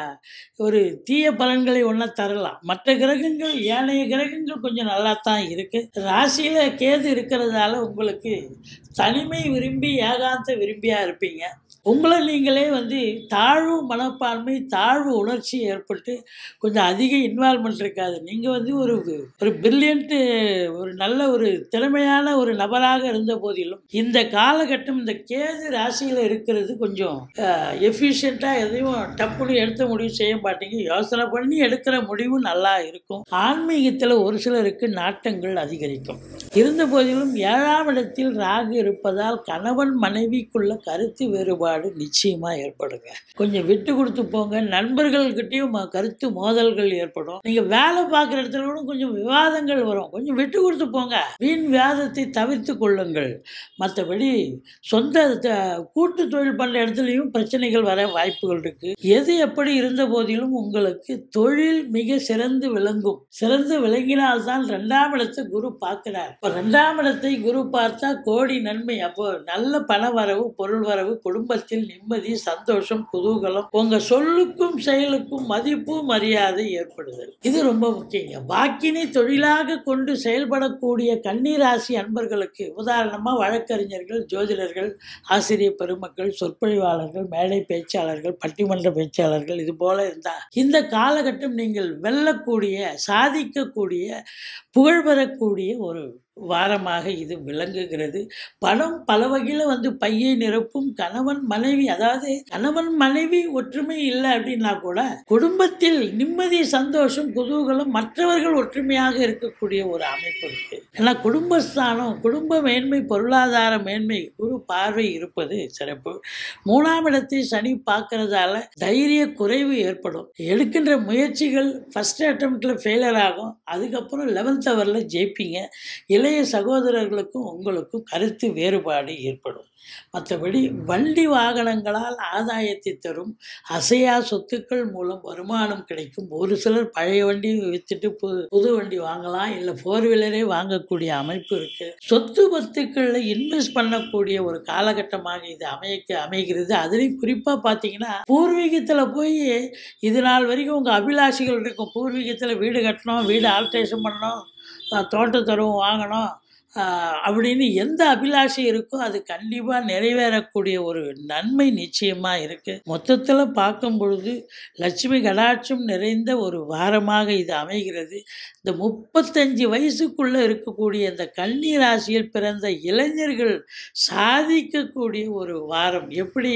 ஒரு தீய பலன்களை ஒன்றா தரலாம் மற்ற கிரகங்கள் ஏனைய கிரகங்கள் கொஞ்சம் நல்லா தான் இருக்கு ராசியில கேது இருக்கிறதால உங்களுக்கு தனிமை விரும்பி ஏகாந்த விரும்பியா இருப்பீங்க உங்களை நீங்களே வந்து தாழ்வு மனப்பான்மை தாழ்வு உணர்ச்சி ஏற்பட்டு கொஞ்சம் அதிக இன்வால்மெண்ட் இருக்காது நீங்கள் வந்து ஒரு ஒரு பிரில்லியண்ட்டு ஒரு நல்ல ஒரு திறமையான ஒரு நபராக இருந்த போதிலும் இந்த காலகட்டம் இந்த கேது ராசியில் இருக்கிறது கொஞ்சம் எஃபிஷியண்ட்டாக எதையும் டப்புன்னு எடுத்த முடிவு செய்ய மாட்டீங்க யோசனை பண்ணி எடுக்கிற முடிவும் நல்லா இருக்கும் ஆன்மீகத்தில் ஒரு சிலருக்கு நாட்டங்கள் அதிகரிக்கும் இருந்த போதிலும் ஏழாம் இடத்தில் ராகு இருப்பதால் கணவன் மனைவிக்குள்ள கருத்து வேறுபாடு நிச்சயமா ஏற்படுங்க கொஞ்சம் விட்டு கொடுத்து போங்க நண்பர்கள்கிட்டயும் ம- கருத்து மோதல்கள் ஏற்படும் நீங்க வேலை பார்க்குற இடத்துல கூட கொஞ்சம் விவாதங்கள் வரும் கொஞ்சம் விட்டு கொடுத்து போங்க வீண் விவாதத்தை தவிர்த்து கொள்ளுங்கள் மற்றபடி சொந்த த- கூட்டு தொழில் பண்ற இடத்துலையும் பிரச்சனைகள் வர வாய்ப்புகள் இருக்கு எது எப்படி இருந்த போதிலும் உங்களுக்கு தொழில் மிக சிறந்து விளங்கும் சிறந்து விளங்கினால்தான் ரெண்டாம் இடத்தை குரு பார்க்கிறார் இப்போ ரெண்டாம் இடத்தை குரு பார்த்தா கோடி நன்மை அப்போ நல்ல பண வரவு பொருள் வரவு குடும்பத்தில் நிம்மதி சந்தோஷம் குதூகலம் உங்க சொல்லுக்கும் செயலுக்கும் மதிப்பு மரியாதை ஏற்படுதல் இது ரொம்ப முக்கியங்க வாக்கினை தொழிலாக கொண்டு செயல்படக்கூடிய கன்னிராசி அன்பர்களுக்கு உதாரணமா வழக்கறிஞர்கள் ஜோதிடர்கள் ஆசிரியர் பெருமக்கள் சொற்பொழிவாளர்கள் மேடை பேச்சாளர்கள் பட்டிமன்ற பேச்சாளர்கள் இது போல இருந்தா இந்த காலகட்டம் நீங்கள் வெல்லக்கூடிய சாதிக்கக்கூடிய புகழ் பெறக்கூடிய ஒரு வாரமாக இது விளங்குகிறது பணம் பல வகையில் வந்து பையை நிரப்பும் கணவன் மனைவி அதாவது கணவன் மனைவி ஒற்றுமை இல்லை அப்படின்னா கூட குடும்பத்தில் நிம்மதி சந்தோஷம் குதூகலம் மற்றவர்கள் ஒற்றுமையாக இருக்கக்கூடிய ஒரு அமைப்பு இருக்கு ஏன்னா குடும்பஸ்தானம் குடும்ப மேன்மை பொருளாதார மேன்மை குரு பார்வை இருப்பது சிறப்பு மூணாம் இடத்தை சனி பார்க்கறதால தைரிய குறைவு ஏற்படும் எடுக்கின்ற முயற்சிகள் ஃபர்ஸ்ட் அட்டம்ப்ட்ல ஃபெயிலியர் ஆகும் அதுக்கப்புறம் லெவன்த் ஹவரில் ஜெயிப்பீங்க இளைய சகோதரர்களுக்கும் உங்களுக்கும் கருத்து வேறுபாடு ஏற்படும் மற்றபடி வண்டி வாகனங்களால் ஆதாயத்தை தரும் அசையா சொத்துக்கள் மூலம் வருமானம் கிடைக்கும் ஒரு சிலர் பழைய வண்டி வித்துட்டு புது புது வண்டி வாங்கலாம் இல்லை ஃபோர் வீலரே வாங்கக்கூடிய அமைப்பு இருக்கு சொத்து பத்துக்களில் இன்வெஸ்ட் பண்ணக்கூடிய ஒரு காலகட்டமாக இது அமைக்க அமைகிறது அதுலேயும் குறிப்பாக பார்த்தீங்கன்னா பூர்வீகத்தில் போய் இது நாள் வரைக்கும் உங்கள் அபிலாஷைகள் இருக்கும் பூர்வீகத்தில் வீடு கட்டணும் வீடு ஆல்ட்ரேஷன் பண்ணணும் அஹ் தோட்டத்தருவம் வாங்கணும் ஆஹ் அப்படின்னு எந்த அபிலாஷை இருக்கோ அது கண்டிப்பாக நிறைவேறக்கூடிய ஒரு நன்மை நிச்சயமாக இருக்குது மொத்தத்தில் பார்க்கும் பொழுது லட்சுமி கடாட்சம் நிறைந்த ஒரு வாரமாக இது அமைகிறது இந்த முப்பத்தஞ்சு வயசுக்குள்ளே இருக்கக்கூடிய இந்த கன்னி ராசியில் பிறந்த இளைஞர்கள் சாதிக்கக்கூடிய ஒரு வாரம் எப்படி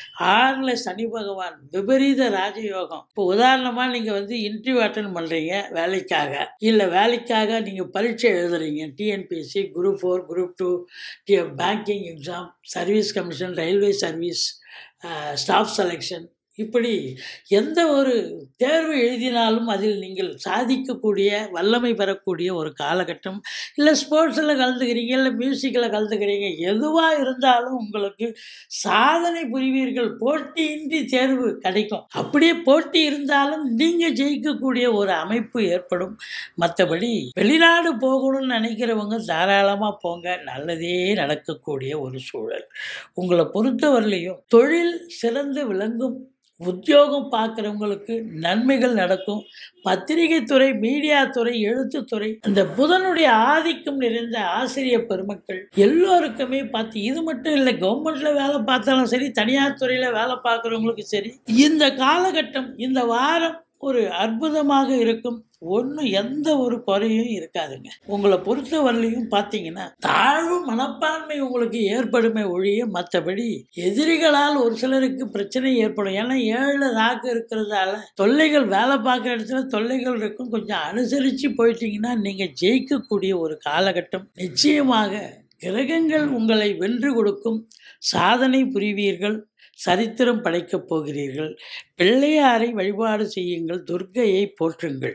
ஆறில் சனி பகவான் விபரீத ராஜயோகம் இப்போ உதாரணமாக நீங்கள் வந்து இன்டர்வியூ அட்டன் பண்ணுறீங்க வேலைக்காக இல்லை வேலைக்காக நீங்கள் பரீட்சை எழுதுறீங்க TNPSC group four group two banking exam service commission railway service staff selection இப்படி எந்த ஒரு தேர்வு எழுதினாலும் அதில் நீங்கள் சாதிக்கக்கூடிய வல்லமை பெறக்கூடிய ஒரு காலகட்டம் இல்லை ஸ்போர்ட்ஸில் கலந்துக்கிறீங்க இல்லை மியூசிக்கில் கலந்துக்கிறீங்க எதுவாக இருந்தாலும் உங்களுக்கு சாதனை புரிவீர்கள் போட்டியின்றி தேர்வு கிடைக்கும் அப்படியே போட்டி இருந்தாலும் நீங்கள் ஜெயிக்கக்கூடிய ஒரு அமைப்பு ஏற்படும் மற்றபடி வெளிநாடு போகணும்னு நினைக்கிறவங்க தாராளமாக போங்க நல்லதே நடக்கக்கூடிய ஒரு சூழல் உங்களை பொறுத்தவரையிலையும் தொழில் சிறந்து விளங்கும் உத்தியோகம் பார்க்குறவங்களுக்கு நன்மைகள் நடக்கும் பத்திரிகை துறை மீடியா துறை எழுத்துத்துறை இந்த புதனுடைய ஆதிக்கம் நிறைந்த ஆசிரியர் பெருமக்கள் எல்லோருக்குமே பார்த்து இது மட்டும் இல்லை கவர்மெண்ட்ல வேலை பார்த்தாலும் சரி தனியார் துறையில் வேலை பார்க்குறவங்களுக்கு சரி இந்த காலகட்டம் இந்த வாரம் ஒரு அற்புதமாக இருக்கும் ஒன்றும் எந்த ஒரு குறையும் இருக்காதுங்க உங்களை பொறுத்தவரையிலையும் பார்த்தீங்கன்னா தாழ்வு மனப்பான்மை உங்களுக்கு ஏற்படுமே ஒழிய மற்றபடி எதிரிகளால் ஒரு சிலருக்கு பிரச்சனை ஏற்படும் ஏன்னா ஏழு ராக்கு இருக்கிறதால தொல்லைகள் வேலை பார்க்குற இடத்துல தொல்லைகள் இருக்கும் கொஞ்சம் அனுசரித்து போயிட்டீங்கன்னா நீங்கள் ஜெயிக்கக்கூடிய ஒரு காலகட்டம் நிச்சயமாக கிரகங்கள் உங்களை வென்று கொடுக்கும் சாதனை புரிவீர்கள் சரித்திரம் படைக்கப் போகிறீர்கள் பிள்ளையாரை வழிபாடு செய்யுங்கள் துர்க்கையை போற்றுங்கள்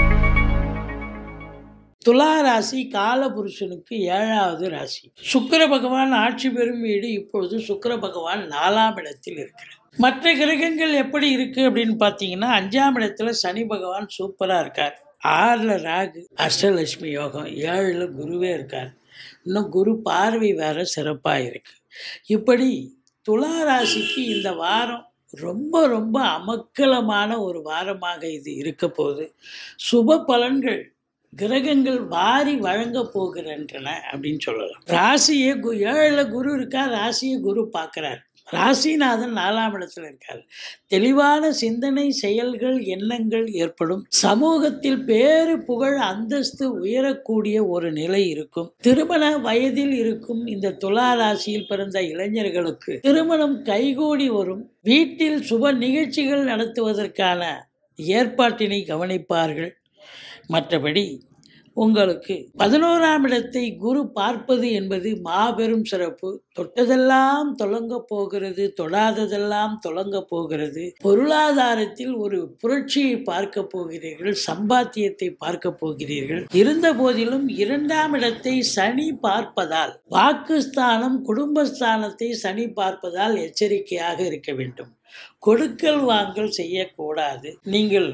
துலா ராசி காலபுருஷனுக்கு ஏழாவது ராசி சுக்கிர பகவான் ஆட்சி பெறும் வீடு இப்பொழுது சுக்கிர பகவான் நாலாம் இடத்தில் இருக்கிறார் மற்ற கிரகங்கள் எப்படி இருக்கு அப்படின்னு பார்த்தீங்கன்னா அஞ்சாம் இடத்துல சனி பகவான் சூப்பராக இருக்கார் ஆறில் ராகு அஷ்டலட்சுமி யோகம் ஏழில் குருவே இருக்கார் இன்னும் குரு பார்வை வேற சிறப்பாக இருக்கு இப்படி துலா ராசிக்கு இந்த வாரம் ரொம்ப ரொம்ப அமக்கலமான ஒரு வாரமாக இது இருக்க போகுது சுப பலன்கள் கிரகங்கள் வாரி வழங்க போகின்றன அப்படின்னு சொல்லலாம் ராசியை கு ஏழில் குரு இருக்கார் ராசியை குரு பார்க்குறார் ராசிநாதன் நாலாம் இடத்துல இருக்கார் தெளிவான சிந்தனை செயல்கள் எண்ணங்கள் ஏற்படும் சமூகத்தில் பேரு புகழ் அந்தஸ்து உயரக்கூடிய ஒரு நிலை இருக்கும் திருமண வயதில் இருக்கும் இந்த துலா ராசியில் பிறந்த இளைஞர்களுக்கு திருமணம் கைகூடி வரும் வீட்டில் சுப நிகழ்ச்சிகள் நடத்துவதற்கான ஏற்பாட்டினை கவனிப்பார்கள் மற்றபடி உங்களுக்கு பதினோராம் இடத்தை குரு பார்ப்பது என்பது மாபெரும் சிறப்பு தொட்டதெல்லாம் தொடங்க போகிறது தொடாததெல்லாம் தொடங்க போகிறது பொருளாதாரத்தில் ஒரு புரட்சியை பார்க்க போகிறீர்கள் சம்பாத்தியத்தை பார்க்க போகிறீர்கள் இருந்த போதிலும் இரண்டாம் இடத்தை சனி பார்ப்பதால் வாக்குஸ்தானம் குடும்பஸ்தானத்தை சனி பார்ப்பதால் எச்சரிக்கையாக இருக்க வேண்டும் கொடுக்கல் வாங்கல் செய்யக்கூடாது நீங்கள்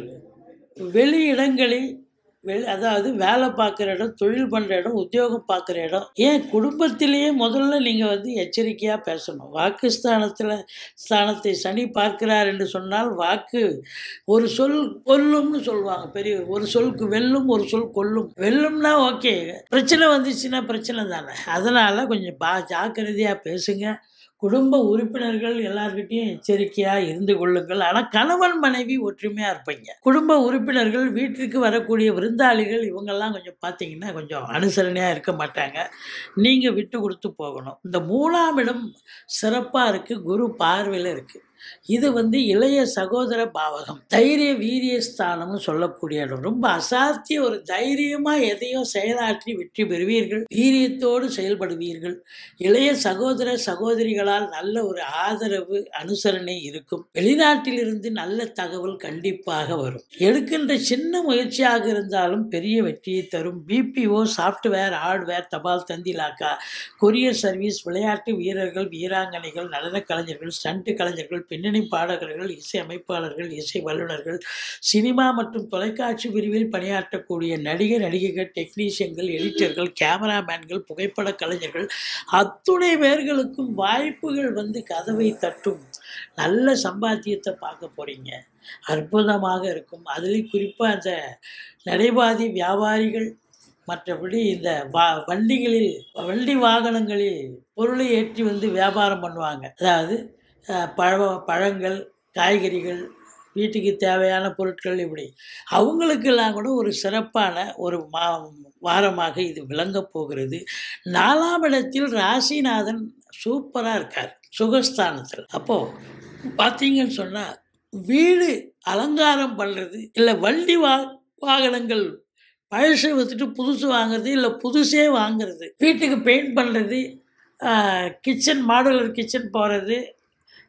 வெளி இடங்களில் வெளி அதாவது வேலை பார்க்குற இடம் தொழில் பண்ணுற இடம் உத்தியோகம் பார்க்குற இடம் ஏன் குடும்பத்திலேயே முதல்ல நீங்கள் வந்து எச்சரிக்கையாக பேசணும் வாக்குஸ்தானத்தில் ஸ்தானத்தை சனி பார்க்கிறார் என்று சொன்னால் வாக்கு ஒரு சொல் கொல்லும்னு சொல்லுவாங்க பெரியவர் ஒரு சொல்க்கு வெல்லும் ஒரு சொல் கொல்லும் வெல்லும்னா ஓகே பிரச்சனை வந்துச்சுன்னா பிரச்சனை தானே அதனால் கொஞ்சம் பா ஜாக்கிரதையாக பேசுங்க குடும்ப உறுப்பினர்கள் எல்லார்கிட்டையும் எச்சரிக்கையாக இருந்து கொள்ளுங்கள் ஆனால் கணவன் மனைவி ஒற்றுமையாக இருப்பீங்க குடும்ப உறுப்பினர்கள் வீட்டிற்கு வரக்கூடிய விருந்தாளிகள் இவங்கெல்லாம் கொஞ்சம் பார்த்தீங்கன்னா கொஞ்சம் அனுசரணையாக இருக்க மாட்டாங்க நீங்கள் விட்டு கொடுத்து போகணும் இந்த மூணாம் இடம் சிறப்பாக இருக்குது குரு பார்வையில் இருக்குது இது வந்து இளைய சகோதர பாவகம் தைரிய வீரிய ஸ்தானம்னு சொல்லக்கூடிய இடம் ரொம்ப அசாத்திய ஒரு தைரியமா எதையும் செயலாற்றி வெற்றி பெறுவீர்கள் வீரியத்தோடு செயல்படுவீர்கள் இளைய சகோதர சகோதரிகளால் நல்ல ஒரு ஆதரவு அனுசரணை இருக்கும் வெளிநாட்டிலிருந்து நல்ல தகவல் கண்டிப்பாக வரும் எடுக்கின்ற சின்ன முயற்சியாக இருந்தாலும் பெரிய வெற்றியை தரும் பிபிஓ சாஃப்ட்வேர் ஹார்ட்வேர் தபால் தந்திலாக்கா கொரியர் சர்வீஸ் விளையாட்டு வீரர்கள் வீராங்கனைகள் நடன கலைஞர்கள் ஸ்டண்ட் கலைஞர்கள் பின்னணி பாடகர்கள் இசை அமைப்பாளர்கள் இசை வல்லுநர்கள் சினிமா மற்றும் தொலைக்காட்சி பிரிவில் பணியாற்றக்கூடிய நடிகர் நடிகைகள் டெக்னீஷியன்கள் எடிட்டர்கள் கேமராமேன்கள் புகைப்பட கலைஞர்கள் அத்துணை பேர்களுக்கும் வாய்ப்புகள் வந்து கதவை தட்டும் நல்ல சம்பாத்தியத்தை பார்க்க போறீங்க அற்புதமாக இருக்கும் அதுலேயும் குறிப்பாக அந்த நடைபாதி வியாபாரிகள் மற்றபடி இந்த வா வண்டிகளில் வண்டி வாகனங்களில் பொருளை ஏற்றி வந்து வியாபாரம் பண்ணுவாங்க அதாவது அஹ், பழ பழங்கள் காய்கறிகள் வீட்டுக்கு தேவையான பொருட்கள் இப்படி அவங்களுக்கெல்லாம் கூட ஒரு சிறப்பான ஒரு மா வாரமாக இது விளங்கப் போகிறது நாலாம் இடத்தில் ராசிநாதன் சூப்பராக இருக்கார் சுகஸ்தானத்தில் அப்போது பார்த்தீங்கன்னு சொன்னால் வீடு அலங்காரம் பண்ணுறது இல்லை வண்டி வா வாகனங்கள் பழசை விற்றுட்டு புதுசு வாங்குறது இல்லை புதுசே வாங்குறது வீட்டுக்கு பெயிண்ட் பண்ணுறது கிச்சன் மாடுலர் கிச்சன் போகிறது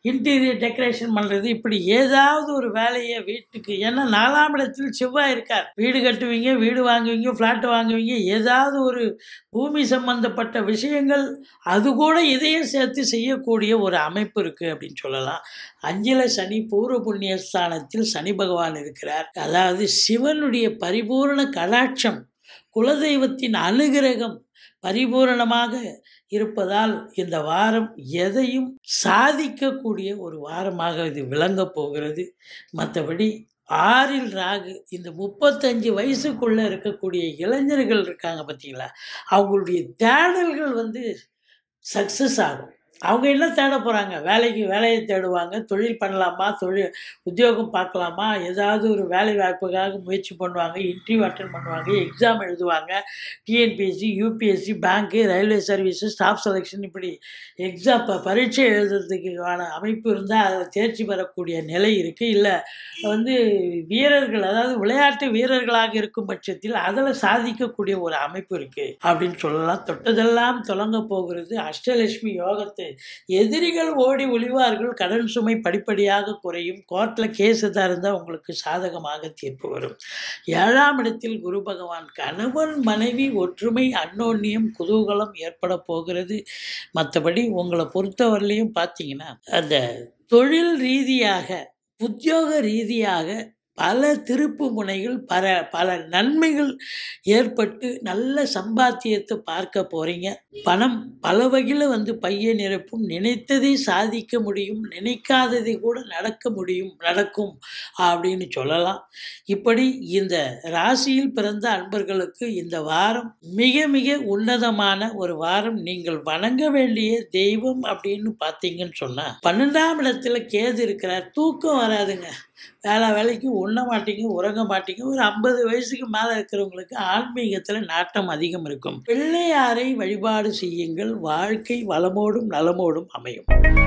இன்டீரியர் டெக்கரேஷன் பண்ணுறது இப்படி ஏதாவது ஒரு வேலையை வீட்டுக்கு ஏன்னா நாலாம் இடத்தில் செவ்வாய் இருக்கார் வீடு கட்டுவீங்க வீடு வாங்குவீங்க ஃப்ளாட் வாங்குவீங்க ஏதாவது ஒரு பூமி சம்பந்தப்பட்ட விஷயங்கள் அது கூட இதையும் சேர்த்து செய்யக்கூடிய ஒரு அமைப்பு இருக்குது அப்படின்னு சொல்லலாம் அஞ்சல சனி பூர்வ புண்ணிய ஸ்தானத்தில் சனி பகவான் இருக்கிறார் அதாவது சிவனுடைய பரிபூரண கடாட்சம் குலதெய்வத்தின் அனுகிரகம் பரிபூரணமாக இருப்பதால் இந்த வாரம் எதையும் சாதிக்கக்கூடிய ஒரு வாரமாக இது விளங்கப் போகிறது மற்றபடி ஆறில் ராகு இந்த முப்பத்தஞ்சு வயசுக்குள்ளே இருக்கக்கூடிய இளைஞர்கள் இருக்காங்க பார்த்தீங்களா அவங்களுடைய தேடல்கள் வந்து சக்ஸஸ் ஆகும் அவங்க என்ன தேட போகிறாங்க வேலைக்கு வேலையை தேடுவாங்க தொழில் பண்ணலாமா தொழில் உத்தியோகம் பார்க்கலாமா ஏதாவது ஒரு வேலை வாய்ப்புக்காக முயற்சி பண்ணுவாங்க இன்டர்வியூ அட்டன் பண்ணுவாங்க எக்ஸாம் எழுதுவாங்க TNPSC UPSC bank railway service staff selection இப்படி எக்ஸாம் ப பரீட்சை எழுதுறதுக்கான அமைப்பு இருந்தால் அதில் தேர்ச்சி பெறக்கூடிய நிலை இருக்குது இல்லை வந்து வீரர்கள் அதாவது விளையாட்டு வீரர்களாக இருக்கும் பட்சத்தில் அதில் சாதிக்கக்கூடிய ஒரு அமைப்பு இருக்குது அப்படின்னு சொல்லலாம் தொட்டதெல்லாம் தொடங்க போகிறது அஷ்டலட்சுமி யோகத்தை எதிரிகள் ஓடி ஒளிவார்கள் கடன் சுமை படிப்படியாக குறையும் கோர்ட்டில் கேஸ் எதாக இருந்தால் உங்களுக்கு சாதகமாக தீர்ப்பு வரும் ஏழாம் இடத்தில் குரு பகவான் கணவன் மனைவி ஒற்றுமை அன்னோன்னியம் குதூகலம் ஏற்பட போகிறது மற்றபடி உங்களை பொறுத்தவரையிலையும் பார்த்தீங்கன்னா அந்த தொழில் ரீதியாக உத்தியோக ரீதியாக பல திருப்பு முனைகள் பல பல நன்மைகள் ஏற்பட்டு நல்ல சம்பாத்தியத்தை பார்க்க போகிறீங்க பணம் பல வகையில் வந்து பைய நிரப்பும் நினைத்ததை சாதிக்க முடியும் நினைக்காததை கூட நடக்க முடியும் நடக்கும் அப்படின்னு சொல்லலாம் இப்படி இந்த ராசியில் பிறந்த அன்பர்களுக்கு இந்த வாரம் மிக மிக உன்னதமான ஒரு வாரம் நீங்கள் வணங்க வேண்டிய தெய்வம் அப்படின்னு பார்த்தீங்கன்னு சொன்னால் பன்னெண்டாம் இடத்துல கேது இருக்கிறார் தூக்கம் வராதுங்க வேலை வேலைக்கு உண்ண மாட்டீங்க உறங்க மாட்டீங்க ஒரு ஐம்பது வயசுக்கு மேலே இருக்கிறவங்களுக்கு ஆன்மீகத்தில் நாட்டம் அதிகம் இருக்கும் பிள்ளையாரை வழிபாடு செய்யுங்கள் வாழ்க்கை வளமோடும் நலமோடும் அமையும்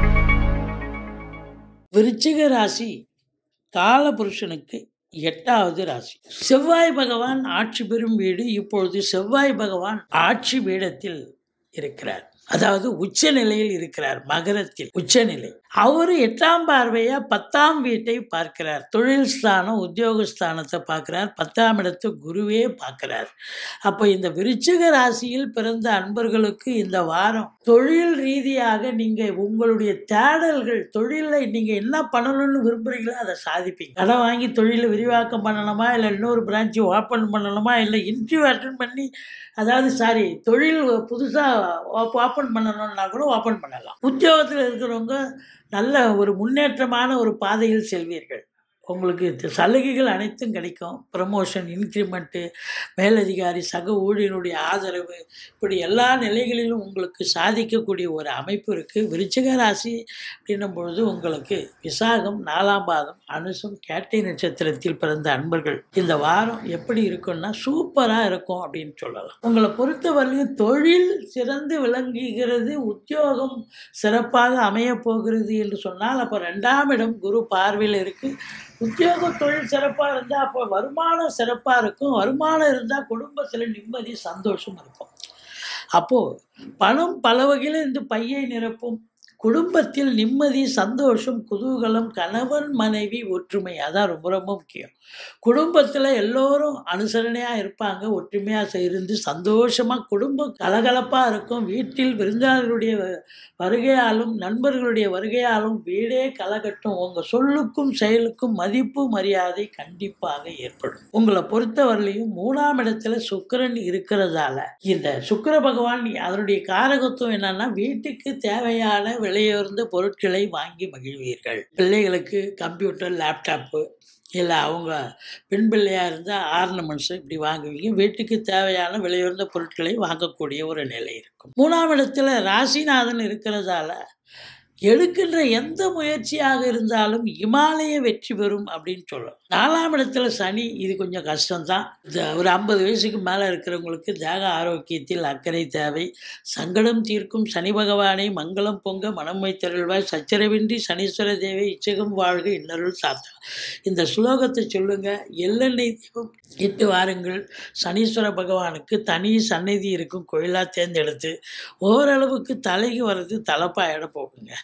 விருச்சிக ராசி காலபுருஷனுக்கு எட்டாவது ராசி செவ்வாய் பகவான் ஆட்சி பெறும் வீடு இப்பொழுது செவ்வாய் பகவான் ஆட்சி பீடத்தில் இருக்கிறார் அதாவது உச்ச நிலையில் இருக்கிறார் மகரத்தில் உச்சநிலை அவர் எட்டாம் பார்வையா பத்தாம் வீட்டை பார்க்கிறார் தொழில் ஸ்தானம் உத்தியோக ஸ்தானத்தை பார்க்கிறார் பத்தாம் இடத்தை குருவே பார்க்கிறார் அப்போ இந்த விருச்சிக ராசியில் பிறந்த அன்பர்களுக்கு இந்த வாரம் தொழில் ரீதியாக நீங்கள் உங்களுடைய தேடல்கள் தொழிலை நீங்கள் என்ன பண்ணணும்னு விரும்புகிறீங்களோ அதை சாதிப்பீங்க கடன் வாங்கி தொழிலை விரிவாக்கம் பண்ணணுமா இல்லை இன்னொரு பிரான்ச்சு ஓப்பன் பண்ணணுமா இல்லை இன்டர்வியூ அட்டன் பண்ணி அதாவது சாரி தொழில் புதுசாக ஓப்பன் பண்ணணும்னா கூட ஓப்பன் பண்ணலாம் உத்தியோகத்தில் இருக்கிறவங்க நல்ல ஒரு முன்னேற்றமான ஒரு பாதையில் செல்வீர்கள் உங்களுக்கு த- சலுகைகள் அனைத்தும் கிடைக்கும் ப்ரமோஷன் இன்க்ரிமெண்ட்டு மேலதிகாரி சக ஊழியருடைய ஆதரவு இப்படி எல்லா நிலைகளிலும் உங்களுக்கு சாதிக்கக்கூடிய ஒரு அமைப்பு இருக்குது விருச்சிக ராசி அப்படின்னும் பொழுது உங்களுக்கு விசாகம் நாலாம் பாதம் அனுசம் கேட்டை நட்சத்திரத்தில் பிறந்த அன்பர்கள் இந்த வாரம் எப்படி இருக்கும்னா சூப்பராக இருக்கும் அப்படின்னு சொல்லலாம் உங்களை பொறுத்தவரையிலும் தொழில் சிறந்து விளங்குகிறது உத்தியோகம் சிறப்பாக அமையப் போகிறது என்று சொன்னால் அப்போ ரெண்டாம் இடம் குரு பார்வையில் இருக்குது உத்தியோக தொழில் சிறப்பாக இருந்தால் அப்போ வருமானம் சிறப்பாக இருக்கும் வருமானம் இருந்தால் குடும்பத்தில் நிம்மதி சந்தோஷம் இருக்கும் அப்போது பணம் பல வகையில் இந்த பையை நிரப்பும் குடும்பத்தில் நிம்மதி சந்தோஷம் குதூகலம் கணவன் மனைவி ஒற்றுமை அதான் ரொம்ப ரொம்ப முக்கியம் குடும்பத்தில் எல்லோரும் அனுசரணையாக இருப்பாங்க ஒற்றுமையாக இருந்து சந்தோஷமாக குடும்பம் கலகலப்பாக இருக்கும் வீட்டில் விருந்தாளர்களுடைய வ- வருகையாலும் நண்பர்களுடைய வருகையாலும் வீடே கலகட்டும் உங்கள் சொல்லுக்கும் செயலுக்கும் மதிப்பு மரியாதை கண்டிப்பாக ஏற்படும் உங்களை பொறுத்தவரையிலையும் மூணாம் இடத்துல சுக்கிரன் இருக்கிறதால இந்த சுக்கிர பகவான் அதனுடைய காரகத்துவம் என்னன்னா வீட்டுக்கு தேவையான விலையுயர்ந்த பொருட்களை வாங்கி மகிழ்வீர்கள் பிள்ளைகளுக்கு கம்ப்யூட்டர் லேப்டாப்பு இல்லை அவங்க பெண் பிள்ளையாக இருந்தால் ஆர்னமெண்ட்ஸ் இப்படி வாங்குவீங்க வீட்டுக்கு தேவையான விலையுயர்ந்த பொருட்களை வாங்கக்கூடிய ஒரு நிலை இருக்கும் மூணாம் இடத்துல ராசிநாதன் இருக்கிறதால எடுக்கின்ற எந்த முயற்சியாக இருந்தாலும் இமாலய வெற்றி பெறும் அப்படின்னு சொல்லும் நாலாம் இடத்துல சனி இது கொஞ்சம் கஷ்டம்தான் இந்த ஒரு ஐம்பது வயசுக்கு மேலே இருக்கிறவங்களுக்கு தேக ஆரோக்கியத்தில் அக்கறை தேவை சங்கடம் தீர்க்கும் சனி பகவானை மங்களம் பொங்க மனம் வைத்தருள்வாய் சச்சரவின்றி சனீஸ்வர தேவை இச்சகம் வாழ்க இன்னருள் சாத்தா இந்த ஸ்லோகத்தை சொல்லுங்க எள்ளெண்ணெய் தீபம் இட்டு வாருங்கள் சனீஸ்வர பகவானுக்கு தனி சந்நிதி இருக்கும் கோயிலாக தேர்ந்தெடுத்து ஓரளவுக்கு தலைக்கு வர்றது தலைப்பாயிட போகுங்க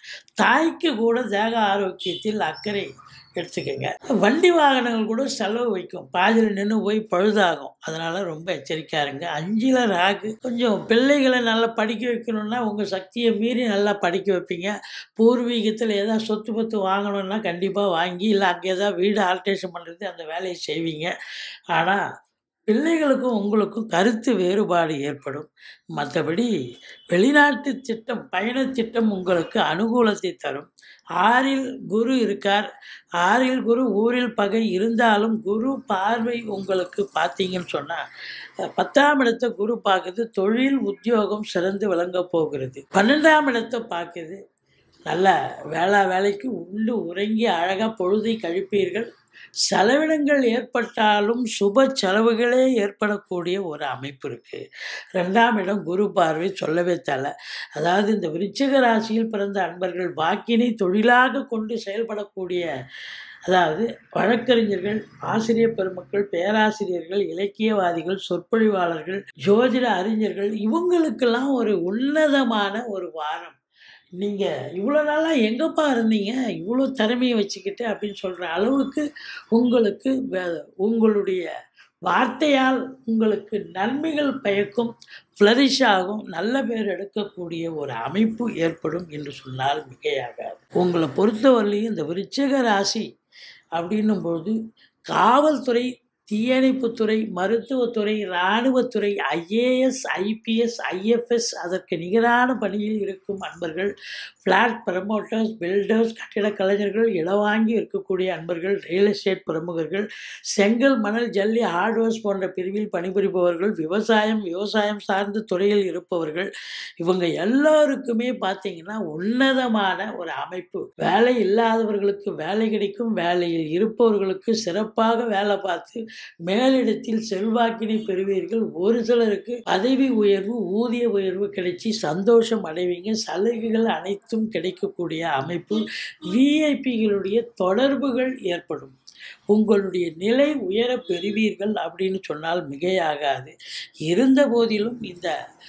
தாய்க்கு கூட தேக ஆரோக்கியத்தில் அக்கறை எடுத்துக்கோங்க வண்டி வாகனங்கள் கூட செலவு வைக்கும் பாதியில் நின்று போய் பழுதாகும் அதனால் ரொம்ப எச்சரிக்கையாக இருங்க அஞ்சில் ராகு கொஞ்சம் பிள்ளைகளை நல்லா படிக்க வைக்கணுன்னா உங்கள் சக்தியை மீறி நல்லா படிக்க வைப்பீங்க பூர்வீகத்தில் ஏதாவது சொத்து பத்து வாங்கணுன்னா கண்டிப்பாக வாங்கி இல்லை அங்கே ஏதாவது வீடு ஆல்ட்ரேஷன் பண்ணுறது அந்த வேலையை செய்வீங்க ஆனால் பிள்ளைகளுக்கும் உங்களுக்கும் கருத்து வேறுபாடு ஏற்படும் மற்றபடி வெளிநாட்டு திட்டம் பயணத் திட்டம் உங்களுக்கு அனுகூலத்தை தரும் ஆறில் குரு இருக்கார் ஆறில் குரு ஊரில் பகை இருந்தாலும் குரு பார்வை உங்களுக்கு பார்த்தீங்கன்னு சொன்னால் பத்தாம் இடத்தை குரு பார்க்குது தொழில் உத்தியோகம் சிறந்து விளங்க போகிறது பன்னெண்டாம் இடத்தை பார்க்குது நல்ல வேளா வேலைக்கு உண்டு உறங்கி அழகாக பொழுதை கழிப்பீர்கள் செலவினங்கள் ஏற்பட்டாலும் சுப செலவுகளே ஏற்படக்கூடிய ஒரு அமைப்பு இருக்குது ரெண்டாம் இடம் குரு பார்வை சொல்லவே தலை அதாவது இந்த விருச்சிக ராசியில் பிறந்த அன்பர்கள் வாக்கினை தொழிலாக கொண்டு செயல்படக்கூடிய அதாவது வழக்கறிஞர்கள் ஆசிரியர் பெருமக்கள் பேராசிரியர்கள் இலக்கியவாதிகள் சொற்பொழிவாளர்கள் ஜோதிட அறிஞர்கள் இவங்களுக்கெல்லாம் ஒரு உன்னதமான ஒரு வாரம் நீங்கள் இவ்வளோ நாளாக எங்கப்பா இருந்தீங்க இவ்வளோ திறமையை வச்சுக்கிட்டு அப்படின்னு சொல்கிற அளவுக்கு உங்களுக்கு வே- உங்களுடைய வார்த்தையால் உங்களுக்கு நன்மைகள் பயக்கும் ஃப்ளரிஷ் ஆகும் நல்ல பேர் எடுக்கக்கூடிய ஒரு அமைப்பு ஏற்படும் என்று சொன்னால் மிகையாகாது உங்களை பொறுத்தவரையிலையும் இந்த விருச்சிக ராசி அப்படின்னும்போது காவல்துறை தீயணைப்புத்துறை மருத்துவத்துறை இராணுவத்துறை ஐஏஎஸ் ஐபிஎஸ் ஐஎஃப்எஸ் அதற்கு நிகரான பணியில் இருக்கும் அன்பர்கள் ஃப்ளாட் ப்ரமோட்டர்ஸ் பில்டர்ஸ் கட்டிடக் கலைஞர்கள் இடவாங்கி இருக்கக்கூடிய அன்பர்கள் ரியல் எஸ்டேட் பிரமுகர்கள் செங்கல் மணல் ஜல்லி ஹார்ட்வேர்ஸ் போன்ற பிரிவில் பணிபுரிபவர்கள் விவசாயம் விவசாயம் சார்ந்த துறையில் இருப்பவர்கள் இவங்க எல்லாருக்குமே பார்த்தீங்கன்னா உன்னதமான ஒரு அமைப்பு வேலை இல்லாதவர்களுக்கு வேலை கிடைக்கும் வேலையில் இருப்பவர்களுக்கு சிறப்பாக வேலை பார்த்து மேலிடத்தில் செல்வாக்கினை பெறுவீர்கள் ஒரு சிலருக்கு பதவி உயர்வு ஊதிய உயர்வு கிடைச்சி சந்தோஷம் அடைவீங்க சலுகைகள் அனைத்தும் கிடைக்கக்கூடிய அமைப்பு விஐபிகளுடைய தொடர்புகள் ஏற்படும் உங்களுடைய நிலை உயர பெறுவீர்கள் அப்படின்னு சொன்னால் மிகையாகாது இருந்த போதிலும் இந்த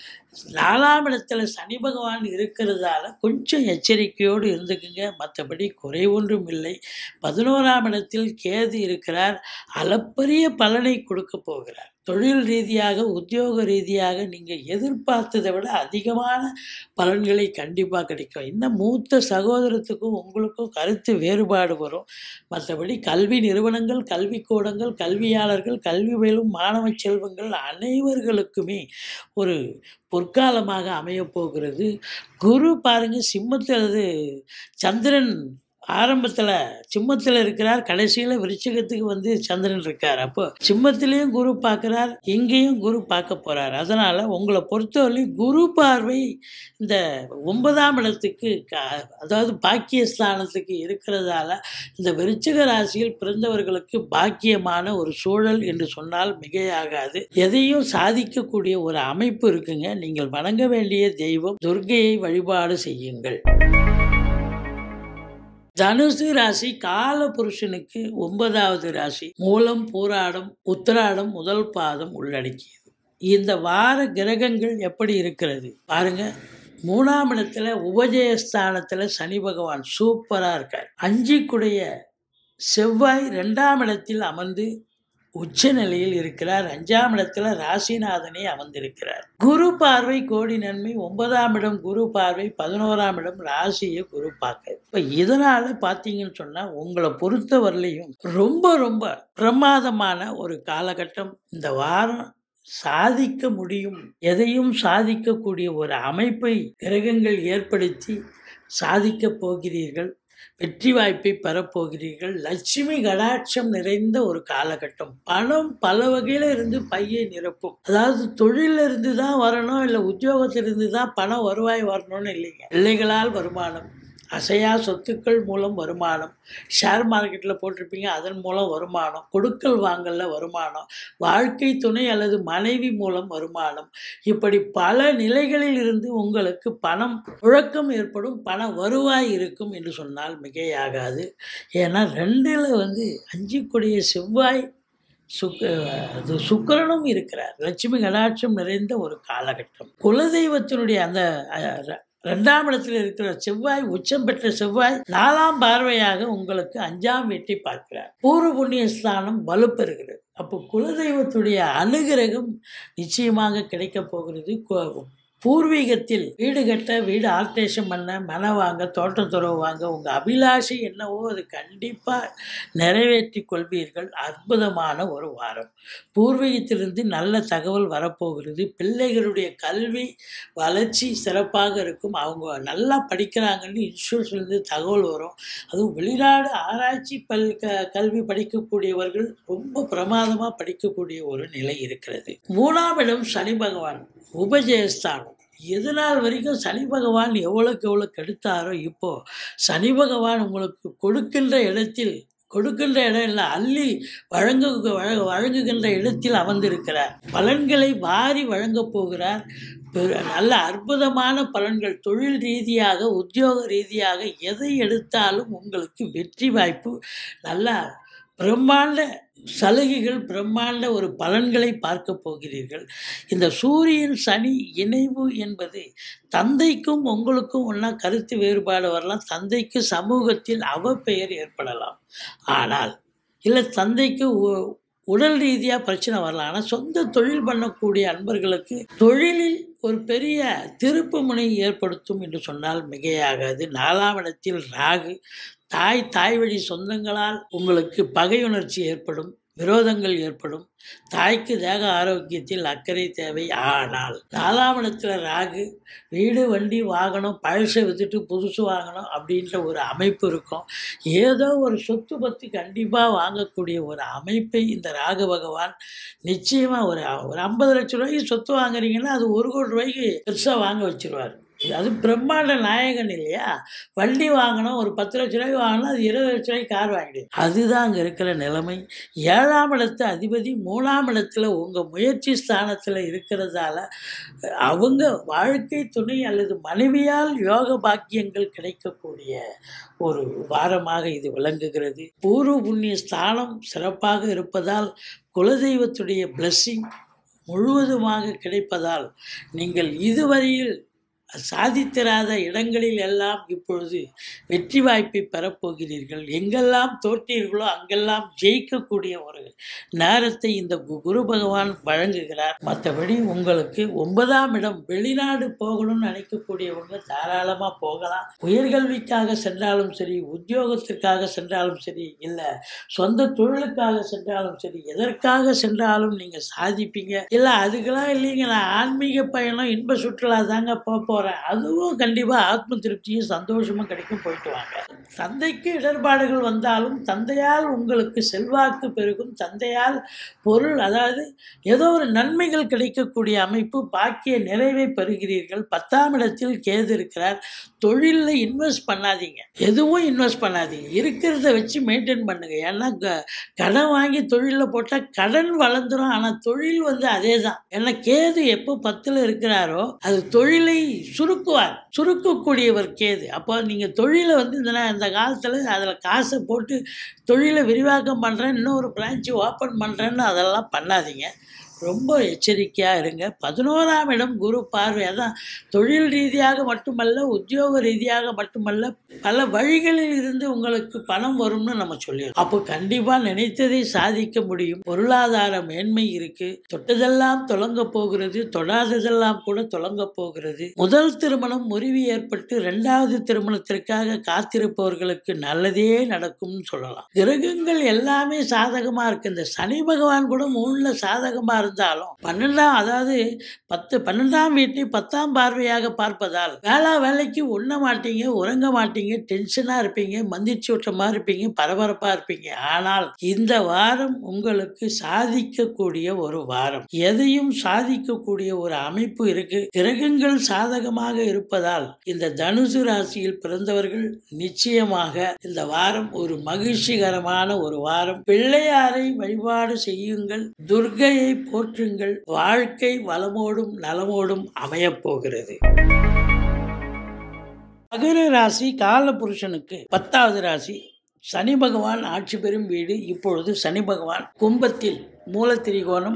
நாலாம் இடத்துல சனி பகவான் இருக்கிறதால கொஞ்சம் எச்சரிக்கையோடு இருந்துக்குங்க மற்றபடி குறை ஒன்றும் இல்லை பதினோராம் இடத்தில் கேது இருக்கிறார் அளப்பரிய பலனை கொடுக்க போகிறார் தொழில் ரீதியாக உத்தியோக ரீதியாக நீங்கள் எதிர்பார்த்ததை விட அதிகமான பலன்களை கண்டிப்பாக கிடைக்கும் இன்னும் மூத்த சகோதரத்துக்கும் உங்களுக்கும் கருத்து வேறுபாடு வரும் மற்றபடி கல்வி நிறுவனங்கள் கல்விக்கூடங்கள் கல்வியாளர்கள் கல்வி பயிலும் மாணவ செல்வங்கள் அனைவர்களுக்குமே ஒரு பொற்காலமாக அமையப் போகிறது குரு பாருங்க சிம்மத்தில் அது சந்திரன் ஆரம்பத்தில் சிம்மத்தில் இருக்கிறார் கடைசியில் விருச்சிகத்துக்கு வந்து சந்திரன் இருக்கார் அப்போ சிம்மத்திலையும் குரு பார்க்குறார் இங்கேயும் குரு பார்க்க போகிறார் அதனால் உங்களை பொறுத்தவரையும் குரு பார்வை இந்த ஒன்பதாம் இடத்துக்கு க- அதாவது பாக்கியஸ்தானத்துக்கு இருக்கிறதால இந்த விருச்சிக ராசியில் பிறந்தவர்களுக்கு பாக்கியமான ஒரு சூழல் என்று சொன்னால் மிகையாகாது எதையும் சாதிக்கக்கூடிய ஒரு அமைப்பு இருக்குங்க நீங்கள் வணங்க வேண்டிய தெய்வம் துர்க்கையை வழிபாடு செய்யுங்கள் தனுசு ராசி கால புருஷனுக்கு ஒன்பதாவது ராசி மூலம் பூராடம் உத்திராடம் முதல் பாதம் உள்ளடக்கியது இந்த வார கிரகங்கள் எப்படி இருக்கிறது பாருங்க மூணாம் இடத்துல உபஜயஸ்தானத்துல சனி பகவான் சூப்பரா இருக்கார் அஞ்சுக்குடைய செவ்வாய் ரெண்டாம் இடத்தில் அமர்ந்து உச்ச நிலையில் இருக்கிறார் அஞ்சாம் இடத்துல ராசிநாதனே அமர்ந்திருக்கிறார் குரு பார்வை கோடி நன்மை ஒன்பதாம் இடம் குரு பார்வை பதினோராம் இடம் ராசியை குரு பார்க்க இப்ப இதனால பாத்தீங்கன்னு சொன்னா உங்களை பொறுத்தவரையிலையும் ரொம்ப ரொம்ப பிரமாதமான ஒரு காலகட்டம் இந்த வாரம் சாதிக்க முடியும் எதையும் சாதிக்கக்கூடிய ஒரு அமைப்பை கிரகங்கள் ஏற்படுத்தி சாதிக்கப் போகிறீர்கள் வெற்றி வாய்ப்பை பெறப்போகிறீர்கள் லட்சுமி கடாட்சம் நிறைந்த ஒரு காலகட்டம் பணம் பல வகையில இருந்து பையை நிரப்பும் அதாவது தொழில இருந்து தான் வரணும் இல்லை உத்தியோகத்திலிருந்து தான் பணம் வருவாய் வரணும்னு இல்லைங்க பிள்ளைகளால் வருமானம் அசையா சொத்துக்கள் மூலம் வருமானம் ஷேர் மார்க்கெட்டில் போட்டிருப்பீங்க அதன் மூலம் வருமானம் கொடுக்கல் வாங்கல்ல வருமானம் வாழ்க்கை துணை அல்லது மனைவி மூலம் வருமானம் இப்படி பல நிலைகளில் இருந்து உங்களுக்கு பணம் புழக்கம் ஏற்படும் பண வருவாய் இருக்கும் என்று சொன்னால் மிகையாகாது ஏன்னா ரெண்டில் வந்து அஞ்சுக்குடைய செவ்வாய் சுக்க அது சுக்கிரனும் இருக்கிறார் லட்சுமி கடாட்சம் நிறைந்த ஒரு காலகட்டம் குலதெய்வத்தினுடைய அந்த அஹ், ர- ரெண்டாம் இடத்தில் இருக்கிற செவ்வாய் உச்சம் பெற்ற செவ்வாய் நாலாம் பார்வையாக உங்களுக்கு அஞ்சாம் வீட்டை பார்க்கிறார் பூர்வ புண்ணிய ஸ்தானம் வலுப்பெறுகிறது அப்போ குலதெய்வத்துடைய அனுகிரகம் நிச்சயமாக கிடைக்கப் போகிறது கு- பூர்வீகத்தில் வீடு கட்ட வீடு ஆல்ட்ரேஷன் பண்ண மனை வாங்க தோட்டம் துறவு வாங்க உங்கள் அபிலாஷை என்னவோ அது கண்டிப்பாக நிறைவேற்றி கொள்வீர்கள் அற்புதமான ஒரு வாரம் பூர்வீகத்திலிருந்து நல்ல தகவல் வரப்போகிறது பிள்ளைகளுடைய கல்வி வளர்ச்சி சிறப்பாக இருக்கும் அவங்க நல்லா படிக்கிறாங்கன்னு இன்ஸ்டியூட்லேருந்து தகவல் வரும் அதுவும் வெளிநாடு ஆராய்ச்சி பல் க கல்வி படிக்கக்கூடியவர்கள் ரொம்ப பிரமாதமாக படிக்கக்கூடிய ஒரு நிலை இருக்கிறது மூணாம் இடம் சனி பகவான் உபஜயஸ்தானம் எது நாள் வரைக்கும் சனி பகவான் எவ்வளோக்கு எவ்வளோ கெடுத்தாரோ இப்போ சனி பகவான் உங்களுக்கு கொடுக்கின்ற இடத்தில் கொடுக்கின்ற இடம் இல்லை அள்ளி வழங்கு வழ- வழங்குகின்ற இடத்தில் அமர்ந்திருக்கிறார் பலன்களை வாரி வழங்கப் போகிறார் பெரு- நல்ல அற்புதமான பலன்கள் தொழில் ரீதியாக உத்தியோக ரீதியாக எதை எடுத்தாலும் உங்களுக்கு வெற்றி வாய்ப்பு நல்ல பிரம்மாண்ட சலுகைகள் பிரம்மாண்ட ஒரு பலன்களை பார்க்க போகிறீர்கள் இந்த சூரியன் சனி இணைவு என்பது தந்தைக்கும் உங்களுக்கும் ஒன்றா கருத்து வேறுபாடு வரலாம் தந்தைக்கு சமூகத்தில் அவப்பெயர் ஏற்படலாம் ஆனால் இல்லை தந்தைக்கு உ- உடல் ரீதியாக பிரச்சனை வரலாம் ஆனால் சொந்த தொழில் பண்ணக்கூடிய அன்பர்களுக்கு தொழிலில் ஒரு பெரிய திருப்பு முனை ஏற்படுத்தும் என்று சொன்னால் மிகையாகாது நாலாம் இடத்தில் ராகு தாய் தாய் வழி சொந்தங்களால் உங்களுக்கு பகையுணர்ச்சி ஏற்படும் விரோதங்கள் ஏற்படும் தாய்க்கு தேக ஆரோக்கியத்தில் அக்கறை தேவை ஆனால் நாலாம் இடத்துல ராகு வீடு வண்டி வாகனம் பழசை வித்துட்டு புதுசு வாங்கணும் அப்படின்ற ஒரு அமைப்பு இருக்கும் ஏதோ ஒரு சொத்து பத்து கண்டிப்பாக வாங்கக்கூடிய ஒரு அமைப்பை இந்த ராகு பகவான் நிச்சயமாக ஒரு ஒரு ஐம்பது லட்ச ரூபாய்க்கு சொத்து வாங்குறீங்கன்னா அது ஒரு கோடி ரூபாய்க்கு பெருசாக வாங்க வச்சிருவார் அது பிரம்மாண்ட நாயகன் இல்லையா வண்டி வாங்கணும் ஒரு பத்து லட்ச ரூபாய்க்கு வாங்கினா அது இருபது லட்ச ரூபாய்க்கு கார் வாங்கிடு அதுதான் அங்கே இருக்கிற நிலைமை ஏழாம் இடத்து அதிபதி மூணாம் இடத்துல உங்கள் முயற்சி ஸ்தானத்தில் இருக்கிறதால அவங்க வாழ்க்கை துணை அல்லது மனைவியால் யோக பாக்கியங்கள் கிடைக்கக்கூடிய ஒரு வாரமாக இது விளங்குகிறது பூர்வ புண்ணிய ஸ்தானம் சிறப்பாக இருப்பதால் குலதெய்வத்துடைய blessing முழுவதுமாக கிடைப்பதால் நீங்கள் இதுவரையில் சாதித்திராத இடங்களில் எல்லாம் இப்பொழுது வெற்றி வாய்ப்பை பெறப்போகிறீர்கள் எங்கெல்லாம் தோற்றீர்களோ அங்கெல்லாம் ஜெயிக்கக்கூடிய ஒரு நேரத்தை இந்த கு- குரு பகவான் வழங்குகிறார் மற்றபடி உங்களுக்கு ஒன்பதாம் இடம் வெளிநாடு போகணும்னு நினைக்கக்கூடியவங்க தாராளமாக போகலாம் உயர்கல்விக்காக சென்றாலும் சரி உத்தியோகத்திற்காக சென்றாலும் சரி இல்லை சொந்த தொழிலுக்காக சென்றாலும் சரி எதற்காக சென்றாலும் நீங்கள் சாதிப்பீங்க இல்லை அதுக்கெல்லாம் இல்லைங்க நான் ஆன்மீக பயணம் இன்ப சுற்றுலா தாங்க போக போகிறேன் அதுவும் கண்டிப்பாக ஆத்ம திருப்தியும் சந்தோஷமும் கிடைக்கும் போயிட்டு வாங்க தந்தைக்கு இடர்பாடுகள் வந்தாலும் தந்தையால் உங்களுக்கு செல்வாக்கு பெருகும் தந்தையால் பொருள் அதாவது ஏதோ ஒரு நன்மைகள் கிடைக்கக்கூடிய அமைப்பு பாக்கிய நிறைவை பெறுகிறீர்கள் பத்தாம் இடத்தில் கேது இருக்கிறார் தொழிலில் இன்வெஸ்ட் பண்ணாதீங்க எதுவும் இன்வெஸ்ட் பண்ணாதீங்க இருக்கிறத வச்சு மெயின்டைன் பண்ணுங்க ஏன்னா க- கடன் வாங்கி தொழிலில் போட்டால் கடன் வளர்ந்துரும் ஆனால் தொழில் வந்து அதே தான் ஏன்னா கேது எப்போ பத்தில் இருக்கிறாரோ அது தொழிலை சுருக்குவார் சுருக்கக்கூடியவர் கேது அப்போ நீங்கள் தொழிலை வந்து இந்த நே- இந்த காலத்தில் அதில் காசை போட்டு தொழிலை விரிவாக்கம் பண்ணுறேன் இன்னொரு பிரான்ச்சு ஓப்பன் பண்ணுறேன்னு அதெல்லாம் பண்ணாதீங்க ரொம்ப எச்சரிக்கையாக இருங்க பதினோராம் இடம் குரு பார்வை அதான் தொழில் ரீதியாக மட்டுமல்ல உத்தியோக ரீதியாக மட்டுமல்ல பல வழிகளில் இருந்து உங்களுக்கு பணம் வரும்னு நம்ம சொல்லிடுறோம் அப்போ கண்டிப்பாக நினைத்ததை சாதிக்க முடியும் பொருளாதார மேன்மை இருக்கு தொட்டதெல்லாம் தொடங்க போகிறது தொடாததெல்லாம் கூட தொடங்க போகிறது முதல் திருமணம் முறிவு ஏற்பட்டு இரண்டாவது திருமணத்திற்காக காத்திருப்பவர்களுக்கு நல்லதே நடக்கும்னு சொல்லலாம் கிரகங்கள் எல்லாமே சாதகமாக இருக்கு இந்த சனி பகவான் கூட மூணுல சாதகமாக இருந்தாலும் பன்னெண்டாம் அதாவது பத்து பன்னெண்டாம் வீட்டை பத்தாம் பார்வையாக பார்ப்பதால் வேளா வேலைக்கு உண்ண மாட்டீங்க உறங்க மாட்டீங்க டென்ஷனாக இருப்பீங்க மந்திரிச்சு விட்டமா இருப்பீங்க பரபரப்பாக இருப்பீங்க ஆனால் இந்த வாரம் உங்களுக்கு சாதிக்கக்கூடிய ஒரு வாரம் எதையும் சாதிக்கக்கூடிய ஒரு அமைப்பு இருக்கு கிரகங்கள் சாதகமாக இருப்பதால் இந்த தனுசு ராசியில் பிறந்தவர்கள் நிச்சயமாக இந்த வாரம் ஒரு மகிழ்ச்சிகரமான ஒரு வாரம் பிள்ளையாரை வழிபாடு செய்யுங்கள் துர்க்கையை போற்றுங்கள் வாழ்க்கை வளமோடும் நலமோடும் அமையப் போகிறது மகர ராசி காலபுருஷனுக்கு பத்தாவது ராசி சனி பகவான் ஆட்சி பெறும் வீடு இப்பொழுது சனி பகவான் கும்பத்தில் மூலத்திரிகோணம்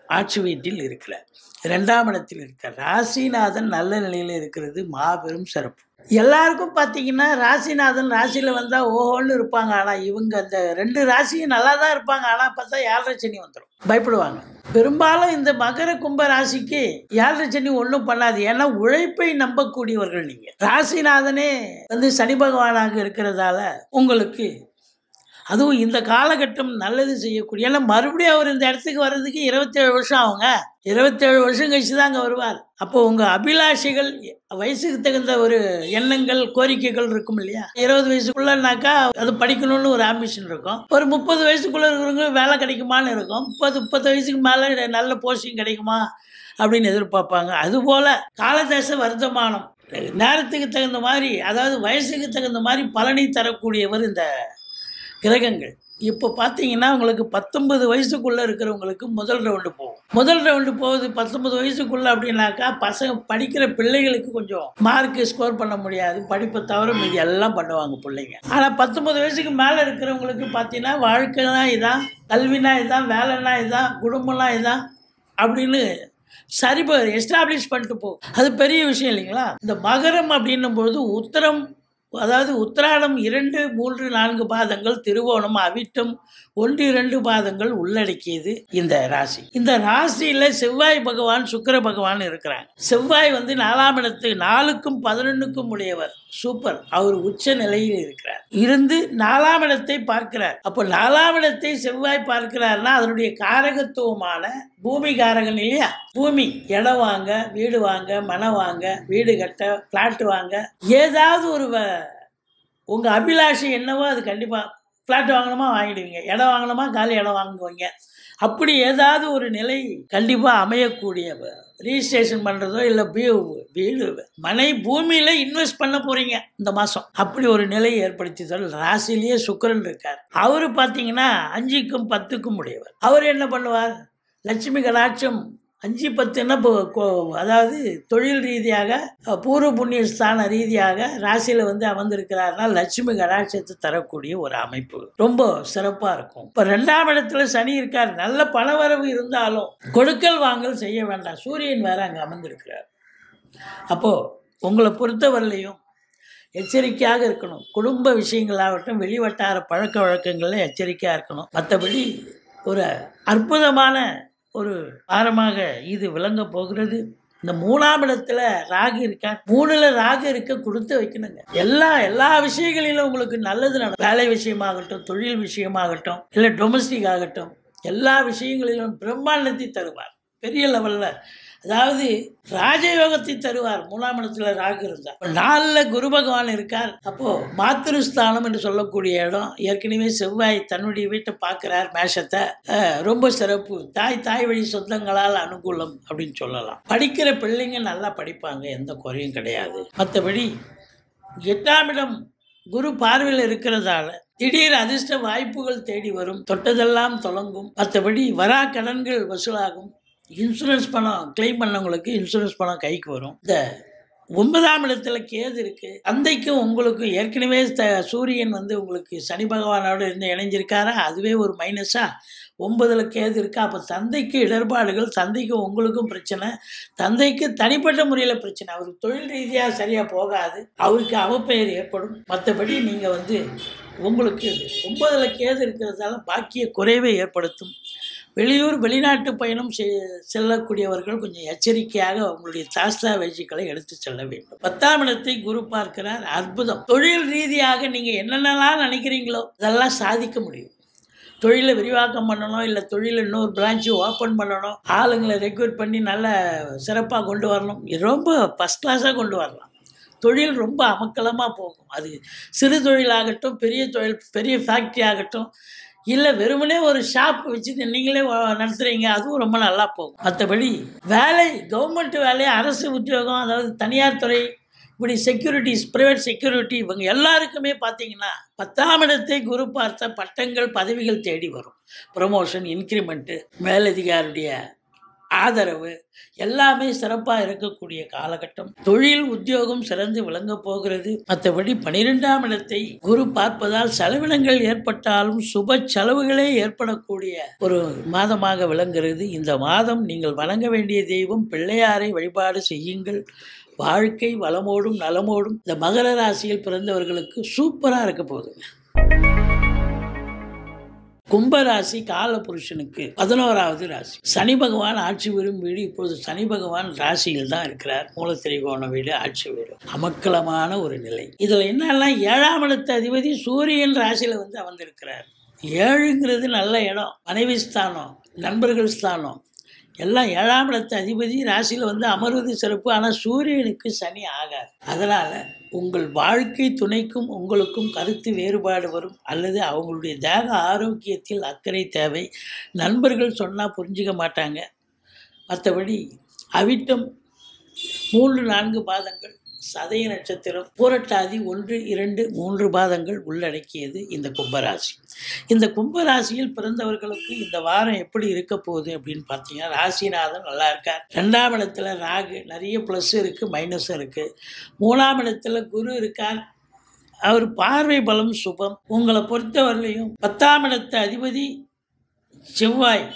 ஆட்சி வீட்டில் இருக்கிறார் இரண்டாம் இடத்தில் இருக்கிறார் ராசிநாதன் நல்ல நிலையில் இருக்கிறது மாபெரும் சிறப்பு எல்லாருக்கும் பார்த்தீங்கன்னா ராசிநாதன் ராசியில் வந்தால் ஓஹோன்னு இருப்பாங்க ஆனால் இவங்க அந்த ரெண்டு ராசியும் நல்லா தான் இருப்பாங்க ஆனால் பார்த்தா ஏழரை சனி வந்துடும் பயப்படுவாங்க பெரும்பாலும் இந்த மகர கும்ப ராசிக்கு ஏழரை சனி ஒன்றும் பண்ணாது ஏன்னா உழைப்பை நம்பக்கூடியவர்கள் நீங்கள் ராசிநாதனே வந்து சனி பகவானாக இருக்கிறதால உங்களுக்கு அதுவும் இந்த காலகட்டம் நல்லது செய்யக்கூடிய ஏன்னா மறுபடியும் அவர் இந்த இடத்துக்கு வர்றதுக்கு இருபத்தேழு வருஷம் ஆகுங்க இருபத்தேழு வருஷம் கழிச்சு தான் அங்கே வருவார் அப்போ உங்கள் அபிலாஷைகள் வயசுக்கு தகுந்த ஒரு எண்ணங்கள் கோரிக்கைகள் இருக்கும் இல்லையா இருபது வயசுக்குள்ளனாக்கா அது படிக்கணும்னு ஒரு ஆம்பிஷன் இருக்கும் ஒரு முப்பது வயசுக்குள்ளே இருக்கிறவங்க வேலை கிடைக்குமான்னு இருக்கும் முப்பது முப்பது வயசுக்கு மேலே நல்ல போஸ்டிங் கிடைக்குமா அப்படின்னு எதிர்பார்ப்பாங்க அதுபோல் காலதேச வர்த்தமானம் நேரத்துக்கு தகுந்த மாதிரி அதாவது வயசுக்கு தகுந்த மாதிரி பலனை தரக்கூடியவர் இந்த கிரகங்கள் இப்போ பார்த்தீங்கன்னா உங்களுக்கு பத்தொன்பது வயசுக்குள்ளே இருக்கிறவங்களுக்கு முதல் ரவுண்டு போகும் முதல் ரவுண்டு போகுது பத்தொன்பது வயசுக்குள்ளே அப்படின்னாக்கா பசங்க படிக்கிற பிள்ளைகளுக்கு கொஞ்சம் மார்க்கு ஸ்கோர் பண்ண முடியாது படிப்பை தவிர மீதி எல்லாம் பண்ணுவாங்க பிள்ளைங்க ஆனால் பத்தொன்பது வயசுக்கு மேலே இருக்கிறவங்களுக்கு பார்த்தீங்கன்னா வாழ்க்கைனா இதான் கல்வினா இதான் வேலைனா இதான் குடும்பம்னா இதான் அப்படின்னு சரி எஸ்டாப்ளிஷ் பண்ணிட்டு போகும் அது பெரிய விஷயம் இல்லைங்களா இந்த மகரம் அப்படின்னும் பொழுது உத்தரம் அதாவது உத்திராடம் இரண்டு மூன்று நான்கு பாதங்கள் திருவோணம் அவிட்டம் ஒன்று இரண்டு பாதங்கள் உள்ளடக்கியது இந்த ராசி இந்த ராசியில செவ்வாய் பகவான் சுக்கிர பகவான் இருக்கிறாங்க செவ்வாய் வந்து நாலாம் இடத்து நாலுக்கும் பதினொன்னுக்கும் உடையவர் சூப்பர் அவர் உச்ச நிலையில் இருக்கிறார் இருந்து நாலாம் இடத்தை பார்க்கிறார் அப்போ நாலாம் இடத்தை செவ்வாய் பார்க்கிறார்னா அதனுடைய காரகத்துவமான பூமி காரகன் இல்லையா பூமி இடம் வாங்க வீடு வாங்க மனம் வாங்க வீடு கட்ட பிளாட் வாங்க ஏதாவது ஒரு வ- உங்க அபிலாஷை என்னவோ அது கண்டிப்பா பிளாட் வாங்கணுமா வாங்கிடுவீங்க இடம் வாங்கணுமா காலி இடம் வாங்குவீங்க அப்படி ஏதாவது ஒரு நிலை கண்டிப்பா அமையக்கூடிய ரிஜிஸ்ட்ரேஷன் பண்றதோ இல்லை வீடு மனை பூமியில இன்வெஸ்ட் பண்ண போறீங்க இந்த மாசம் அப்படி ஒரு நிலை ஏற்படுத்தி தரும் ராசிலேயே சுக்கிரன் இருக்கார் அவரு பார்த்தீங்கன்னா அஞ்சுக்கும் பத்துக்கும் உடையவர் அவர் என்ன பண்ணுவார் லட்சுமி கடாட்சம் அஞ்சு பத்துன்னா இப்போ கொ- அதாவது தொழில் ரீதியாக அஹ், பூர்வ புண்ணிய ஸ்தான ரீதியாக ராசியில் வந்து அமர்ந்திருக்கிறார்னா லட்சுமி கடாட்சத்தை தரக்கூடிய ஒரு அமைப்பு ரொம்ப சிறப்பாக இருக்கும் இப்போ ரெண்டாம் இடத்துல சனி இருக்கார் நல்ல பணவரவு இருந்தாலும் கொடுக்கல் வாங்கல் செய்ய வேண்டாம் சூரியன் வேற அங்கே அமர்ந்திருக்கிறார் அப்போது உங்களை பொறுத்தவரையிலையும் எச்சரிக்கையாக இருக்கணும் குடும்ப விஷயங்களாகட்டும் வெளிவட்டார பழக்க வழக்கங்களில் எச்சரிக்கையாக இருக்கணும் மற்றபடி ஒரு அற்புதமான ஒரு வாரமாக இது விளங்க போகிறது இந்த மூணாம் இடத்துல ராகு இருக்கா மூணுல ராகு இருக்க கொடுத்து வைக்கணுங்க எல்லா எல்லா விஷயங்களிலும் உங்களுக்கு நல்லது நடக்கும் வேலை விஷயமாகட்டும் தொழில் விஷயமாகட்டும் இல்லை டொமஸ்டிக் ஆகட்டும் எல்லா விஷயங்களிலும் பிரம்மாண்டத்தை தருவார் பெரிய லெவலில் அதாவது ராஜயோகத்தை தருவார் மூணாம் இடத்துல ராகு இருந்தார் இப்ப நாலுல குரு பகவான் இருக்கார் அப்போ மாத்திருஸ்தானம் என்று சொல்லக்கூடிய இடம் ஏற்கனவே செவ்வாய் தன்னுடைய வீட்டை பார்க்கிறார் மேஷத்தை அஹ், ரொம்ப சிறப்பு தாய் தாய் வழி சொந்தங்களால் அனுகூலம் அப்படின்னு சொல்லலாம் படிக்கிற பிள்ளைங்க நல்லா படிப்பாங்க எந்த குறையும் கிடையாது மற்றபடி எட்டாம் இடம் குரு பார்வையில் இருக்கிறதால திடீர் அதிர்ஷ்ட வாய்ப்புகள் தேடி வரும் தொட்டதெல்லாம் தொடங்கும் மற்றபடி வரா கடன்கள் வசூலாகும் இன்சூரன்ஸ் பணம் கிளைம் பண்ணவங்களுக்கு இன்சூரன்ஸ் பணம் கைக்கு வரும் இந்த ஒன்பதாம் இடத்துல கேது இருக்கு தந்தைக்கும் உங்களுக்கும் ஏற்கனவே த சூரியன் வந்து உங்களுக்கு சனி பகவானோட இருந்து இணைஞ்சிருக்காரா அதுவே ஒரு மைனஸா ஒன்பதுல கேது இருக்கா அப்போ தந்தைக்கு இடர்பாடுகள் தந்தைக்கும் உங்களுக்கும் பிரச்சனை தந்தைக்கு தனிப்பட்ட முறையில் பிரச்சனை அவருக்கு தொழில் ரீதியாக சரியாக போகாது அவருக்கு அவப்பெயர் ஏற்படும் மற்றபடி நீங்கள் வந்து உங்களுக்கு ஒன்பதுல கேது இருக்கிறதால பாக்கிய குறைவை ஏற்படுத்தும் வெளியூர் வெளிநாட்டு பயணம் செ- செல்லக்கூடியவர்கள் கொஞ்சம் எச்சரிக்கையாக உங்களுடைய தாஸ்தா வேஜிகளை எடுத்து செல்ல வேண்டும் பத்தாம் இடத்தை குரு பார்க்கிறார் அற்புதம் தொழில் ரீதியாக நீங்கள் என்னென்னலாம் நினைக்கிறீங்களோ அதெல்லாம் சாதிக்க முடியும் தொழிலை விரிவாக்கம் பண்ணணும் இல்லை தொழில் இன்னொரு பிரான்ச்சு ஓப்பன் பண்ணணும் ஆளுங்களை ரெக்ரூட் பண்ணி நல்ல சிறப்பாக கொண்டு வரணும் இது ரொம்ப ஃபஸ்ட் கிளாஸாக கொண்டு வரலாம் தொழில் ரொம்ப அமக்கலமாக போகும் அது சிறு தொழிலாகட்டும் பெரிய தொழில் பெரிய ஃபேக்ட்ரி ஆகட்டும் இல்லை வெறுமனே ஒரு ஷாப் வச்சு நீங்களே வ- நடத்துறீங்க அதுவும் ரொம்ப நல்லா போகும் மற்றபடி வேலை கவர்மெண்ட் வேலை அரசு உத்தியோகம் அதாவது தனியார் துறை இப்படி செக்யூரிட்டிஸ் ப்ரைவேட் செக்யூரிட்டி இவங்க எல்லாருக்குமே பார்த்தீங்கன்னா பத்தாம் இடத்தை குரு பார்த்த பட்டங்கள் பதவிகள் தேடி வரும் ப்ரமோஷன் இன்க்ரிமெண்ட்டு மேலதிகாரியுடைய ஆதரவு எல்லாமே சிறப்பாக இருக்கக்கூடிய காலகட்டம் தொழில் உத்தியோகம் சிறந்து விளங்க போகிறது மற்றபடி பனிரெண்டாம் இடத்தை குரு பார்ப்பதால் செலவினங்கள் ஏற்பட்டாலும் சுப செலவுகளே ஏற்படக்கூடிய ஒரு மாதமாக விளங்குகிறது இந்த மாதம் நீங்கள் வணங்க வேண்டிய தெய்வம் பிள்ளையாரை வழிபாடு செய்யுங்கள் வாழ்க்கை வளமோடும் நலமோடும் இந்த மகர ராசியில் பிறந்தவர்களுக்கு சூப்பராக இருக்க போகுதுங்க கும்பராசி காலபுருஷனுக்கு பதினோராவது ராசி சனி பகவான் ஆட்சி பெறும் வீடு இப்பொழுது சனி பகவான் ராசியில் தான் இருக்கிறார் மூலத்திரிகோண வீடு ஆட்சி வீடு அமக்கலமான ஒரு நிலை இதில் என்னன்னா ஏழாம் இடத்து அதிபதி சூரியன் ராசியில் வந்து அமர்ந்திருக்கிறார் ஏழுங்கிறது நல்ல இடம் மனைவி ஸ்தானம் நண்பர்கள் ஸ்தானம் எல்லாம் ஏழாம் இடத்து அதிபதி ராசியில் வந்து அமர்வது சிறப்பு ஆனால் சூரியனுக்கு சனி ஆகாது அதனால் உங்கள் வாழ்க்கை துணைக்கும் உங்களுக்கும் கருத்து வேறுபாடு வரும் அல்லது அவங்களுடைய தேக ஆரோக்கியத்தில் அக்கறை தேவை நண்பர்கள் சொன்னால் புரிஞ்சிக்க மாட்டாங்க மற்றபடி அவிட்டம் மூன்று நான்கு பாதங்கள் சதய நட்சத்திரம் பூரட்டாதி ஒன்று இரண்டு மூன்று பாதங்கள் உள்ளடக்கியது இந்த கும்பராசி இந்த கும்பராசியில் பிறந்தவர்களுக்கு இந்த வாரம் எப்படி இருக்க போகுது அப்படின்னு பார்த்தீங்கன்னா ராசிநாதன் நல்லா இருக்கார் ரெண்டாம் இடத்துல ராகு நிறைய ப்ளஸ் இருக்குது மைனஸும் இருக்குது மூணாம் இடத்துல குரு இருக்கார் அவர் பார்வை பலம் சுபம் உங்களை பொறுத்தவரையிலையும் பத்தாம் இடத்து அதிபதி செவ்வாய்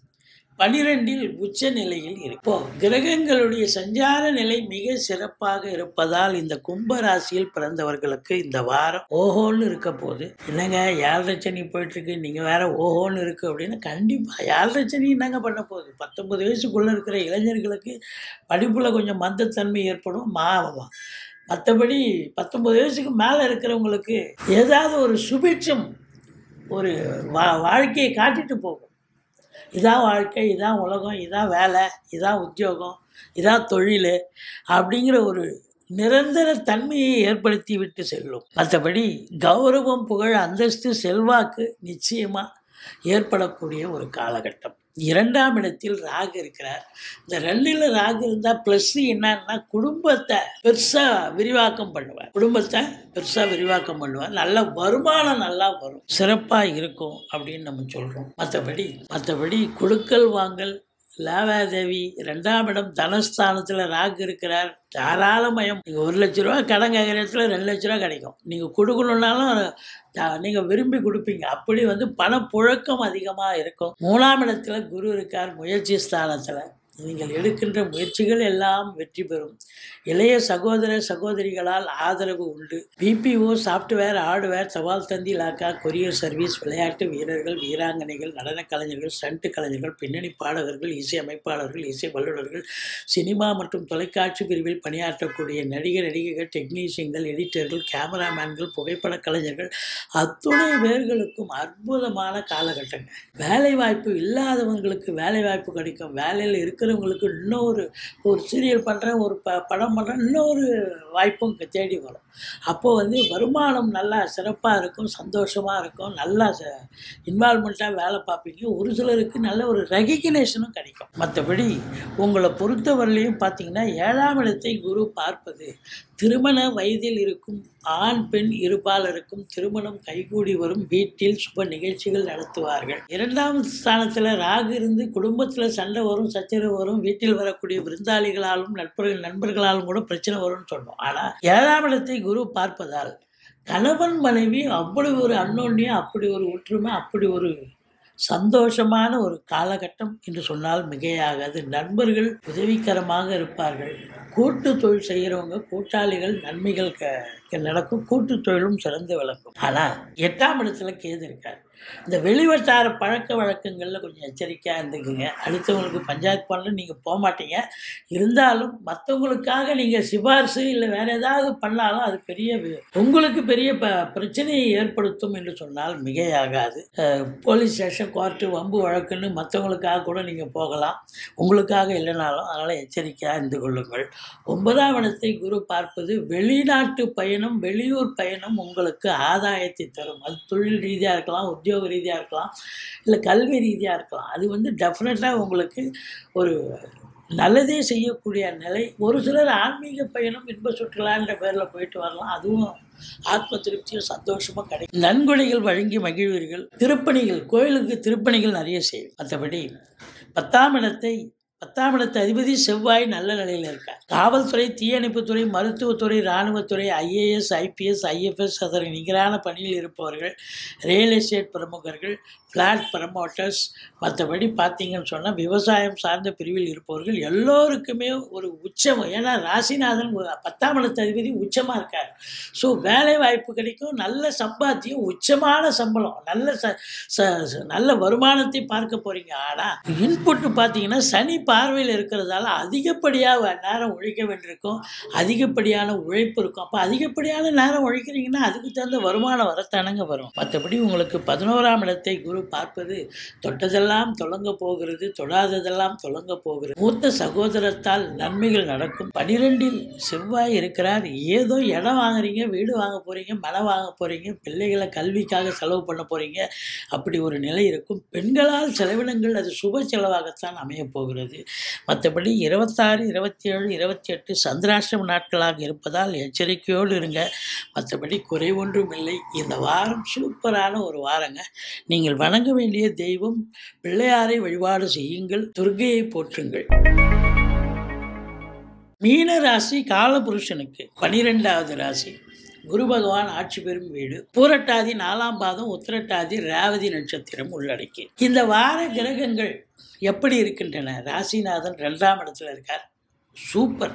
பனிரெண்டில் உச்ச நிலையில் இருப்போ கிரகங்களுடைய சஞ்சார நிலை மிக சிறப்பாக இருப்பதால் இந்த கும்ப ராசியில் பிறந்தவர்களுக்கு இந்த வாரம் ஓஹோன்னு இருக்க போது என்னங்க ஏழரை சனி போயிட்டு இருக்கு நீங்க வேற ஓஹோன்னு இருக்கு அப்படின்னு கண்டிப்பா ஏழரை சனி என்னங்க பண்ண போகுது பத்தொன்பது வயசுக்குள்ள இருக்கிற இளைஞர்களுக்கு படிப்புல கொஞ்சம் மந்தத்தன்மை ஏற்படும் மாவா மற்றபடி பத்தொன்பது வயசுக்கு மேலே இருக்கிறவங்களுக்கு ஏதாவது ஒரு சுபிட்சம் ஒரு வா வாழ்க்கையை காட்டிட்டு போகும் இதான் வாழ்க்கை இதான் உலகம் இதான் வேலை இதான் உத்தியோகம் இதான் தொழில் அப்படிங்கிற ஒரு நிரந்தர தன்மையை ஏற்படுத்தி விட்டு செல்லும் மற்றபடி கௌரவம் புகழ் அந்தஸ்து செல்வாக்கு நிச்சயமாக ஏற்படக்கூடிய ஒரு காலகட்டம் இரண்டாம் இடத்தில் ராகு இருக்கிறார் இந்த ரெண்டில் ராகு இருந்தால் ப்ளஸ் என்னன்னா குடும்பத்தை பெருசாக விரிவாக்கம் பண்ணுவார் குடும்பத்தை பெருசாக விரிவாக்கம் பண்ணுவார் நல்ல வருமானம் நல்லா வரும் சிறப்பாக இருக்கும் அப்படின்னு நம்ம சொல்கிறோம் மற்றபடி மற்றபடி கொடுக்கல் வாங்கல் லாவாதேவி ரெண்டாம் இடம் தனஸ்தானத்தில் ராகு இருக்கிறார் தாராளமயம் நீங்கள் ஒரு லட்ச ரூபா கடன் கேட்குற இடத்துல ரெண்டு லட்ச ரூபா கிடைக்கும் நீங்கள் கொடுக்கணுன்னாலும் நீங்கள் விரும்பி கொடுப்பீங்க அப்படி வந்து பணப்புழக்கம் அதிகமாக இருக்கும் மூணாம் இடத்துல குரு இருக்கார் முயற்சி ஸ்தானத்தில் நீங்கள் எடுக்கின்ற முயற்சிகள் எல்லாம் வெற்றி பெறும் இளைய சகோதர சகோதரிகளால் ஆதரவு உண்டு பிபிஓ சாஃப்ட்வேர் ஹார்ட்வேர் தபால் தந்தி லாக்கா கொரியர் சர்வீஸ் விளையாட்டு வீரர்கள் வீராங்கனைகள் நடனக் கலைஞர்கள் ஸ்டண்ட் கலைஞர்கள் பின்னணி பாடகர்கள் இசை அமைப்பாளர்கள் இசை வல்லுநர்கள் சினிமா மற்றும் தொலைக்காட்சி பிரிவில் பணியாற்றக்கூடிய நடிகர் நடிகைகள் டெக்னீஷியன்கள் எடிட்டர்கள் கேமராமேன்கள் புகைப்பட கலைஞர்கள் அத்துணை பேர்களுக்கும் அற்புதமான காலகட்டங்கள் வேலை வாய்ப்பு இல்லாதவங்களுக்கு வேலை வாய்ப்பு கிடைக்கும் வேலையில் இருக்கிறவங்களுக்கு இன்னொரு ஒரு சீரியல் பண்ணுறேன் ஒரு ப படம் பண்ணுறேன் இன்னொரு வாய்ப்பும் இங்க தேடி வரும் அப்போது வந்து வருமானம் நல்லா சிறப்பாக இருக்கும் சந்தோஷமாக இருக்கும் நல்லா இன்வால்மெண்ட்டாக வேலை பார்ப்பீங்க ஒரு சிலருக்கு நல்ல ஒரு ரெகக்னேஷனும் கிடைக்கும் மற்றபடி உங்களை பொறுத்தவரையிலையும் பார்த்தீங்கன்னா ஏழாம் இடத்தை குரு பார்ப்பது திருமண வயதில் இருக்கும் ஆண் பெண் இருபாலருக்கும் திருமணம் கைகூடி வரும் வீட்டில் சுப நிகழ்ச்சிகள் நடத்துவார்கள் இரண்டாம் ஸ்தானத்தில் ராகு இருந்து குடும்பத்தில் சண்டை வரும் சச்சரவு வரும் வீட்டில் வரக்கூடிய விருந்தாளிகளாலும் நண்பர்கள் நண்பர்களாலும் கூட பிரச்சனை வரும்னு சொன்னோம் ஆனால் ஏழாம் இடத்தை குரு பார்ப்பதால் கணவன் மனைவி அப்படி ஒரு அன்னோன்யம் அப்படி ஒரு ஒற்றுமை அப்படி ஒரு சந்தோஷமான ஒரு காலகட்டம் என்று சொன்னால் மிகையாகாது நண்பர்கள் உதவிகரமாக இருப்பார்கள் கூட்டு தொழில் செய்கிறவங்க கூட்டாளிகள் நன்மைகள் க நடக்கும் கூட்டு தொழிலும் சிறந்து விளங்கும் ஆனால் எட்டாம் இடத்துல கேது இருக்கார் இந்த வெளிவட்டார பழக்க வழக்கங்களில் கொஞ்சம் எச்சரிக்கையாக இருந்துக்குங்க அடுத்தவங்களுக்கு பஞ்சாயத்து பண்ண நீங்கள் போக மாட்டீங்க இருந்தாலும் மற்றவங்களுக்காக நீங்கள் சிபாரிசு இல்லை வேறு ஏதாவது பண்ணாலும் அது பெரிய வி- உங்களுக்கு பெரிய ப பிரச்சனையை ஏற்படுத்தும் என்று சொன்னால் மிகையாகாது அஹ், போலீஸ் ஸ்டேஷன் கோர்ட்டு வம்பு வழக்குன்னு மற்றவங்களுக்காக கூட நீங்கள் போகலாம் உங்களுக்காக இல்லைனாலும் அதனால் எச்சரிக்கையாக இருந்து கொள்ளுங்கள் ஒன்பதாம் இடத்தை குரு பார்ப்பது வெளிநாட்டு பயணம் வெளியூர் பயணம் உங்களுக்கு ஆதாயத்தை தரும் அது தொழில் ரீதியாக இருக்கலாம் உத்தியோக ரீதியாக இருக்கலாம் இல்லை கல்வி ரீதியாக இருக்கலாம் அது வந்து டெஃபினட்டாக உங்களுக்கு ஒரு நல்லதே செய்யக்கூடிய நிலை ஒரு சிலர் ஆன்மீக பயணம் இன்ப சுற்றுலான்ற பேரில் போயிட்டு வரலாம் அதுவும் ஆத்ம திருப்தியும் சந்தோஷமாக கிடைக்கும் நன்கொடைகள் வழங்கி மகிழ்வீர்கள் திருப்பணிகள் கோயிலுக்கு திருப்பணிகள் நிறைய செய்யும் மற்றபடி பத்தாம் இடத்தை பத்தாம் இடத்து அதிபதி செவ்வாய் நல்ல நிலையில் இருக்கார் காவல்துறை தீயணைப்புத்துறை மருத்துவத்துறை இராணுவத்துறை ஐஏஎஸ் ஐபிஎஸ் ஐஎஃப்எஸ் அதற்கு நிகரான பணியில் இருப்பவர்கள் ரியல் எஸ்டேட் பிரமுகர்கள் ஃப்ளாட் ப்ரமோட்டர்ஸ் மற்றபடி பார்த்தீங்கன்னு சொன்னால் விவசாயம் சார்ந்த பிரிவில் இருப்பவர்கள் எல்லோருக்குமே ஒரு உச்சம் ஏன்னா ராசிநாதன் ஒரு பத்தாம் இடத்து அதிபதி உச்சமாக இருக்கார் ஸோ வேலை வாய்ப்பு கிடைக்கும் நல்ல சம்பாத்தியம் உச்சமான சம்பளம் நல்ல ச ச- ச- நல்ல வருமானத்தை பார்க்க போகிறீங்க ஆனால் இன்புட்டு பார்த்தீங்கன்னா சனி பார்வையில் இருக்கிறதால அதிகப்படியாக நேரம் உழைக்க வேண்டியிருக்கும் அதிகப்படியான உழைப்பு இருக்கும் அப்போ அதிகப்படியான நேரம் உழைக்கிறீங்கன்னா அதுக்கு தகுந்த வருமானம் வரத்தானங்க வரும் மற்றபடி உங்களுக்கு பதினோராம் இடத்தை குரு பார்ப்பது தொட்டதெல்லாம் தொடங்க போகிறது தொடாததெல்லாம் தொடங்க போகிறது மூத்த சகோதரத்தால் நன்மைகள் நடக்கும் பனிரெண்டில் செவ்வாய் இருக்கிறார் ஏதோ இடம் வாங்குறீங்க வீடு வாங்க போறீங்க மனை வாங்க போறீங்க பிள்ளைகளை கல்விக்காக செலவு பண்ண போறீங்க அப்படி ஒரு நிலை இருக்கும் பெண்களால் செலவினங்கள் அது சுப செலவாகத்தான் அமையப் போகிறது மற்றபடி இருபத்தாறு இருபத்தி ஏழு இருபத்தி எட்டு சந்திராஷ்டம நாட்களாக இருப்பதால் எச்சரிக்கையோடு இருங்க மற்றபடி குறை ஒன்றும் இல்லை இந்த வாரம் சூப்பரான ஒரு வாரங்க நீங்கள் வணங்க வேண்டிய தெய்வம் பிள்ளையாரை வழிபாடு செய்யுங்கள் துர்க்கையை போற்றுங்கள் மீன ராசி காலபுருஷனுக்கு பனிரெண்டாவது ராசி குரு பகவான் ஆட்சி பெறும் வீடு பூரட்டாதி நாலாம் பாதம் உத்திரட்டாதி ரேவதி நட்சத்திரம் உள்ளடக்கி இந்த வார கிரகங்கள் எப்படி இருக்கின்றன ராசிநாதன் ரெண்டாம் இடத்துல இருக்கார் சூப்பர்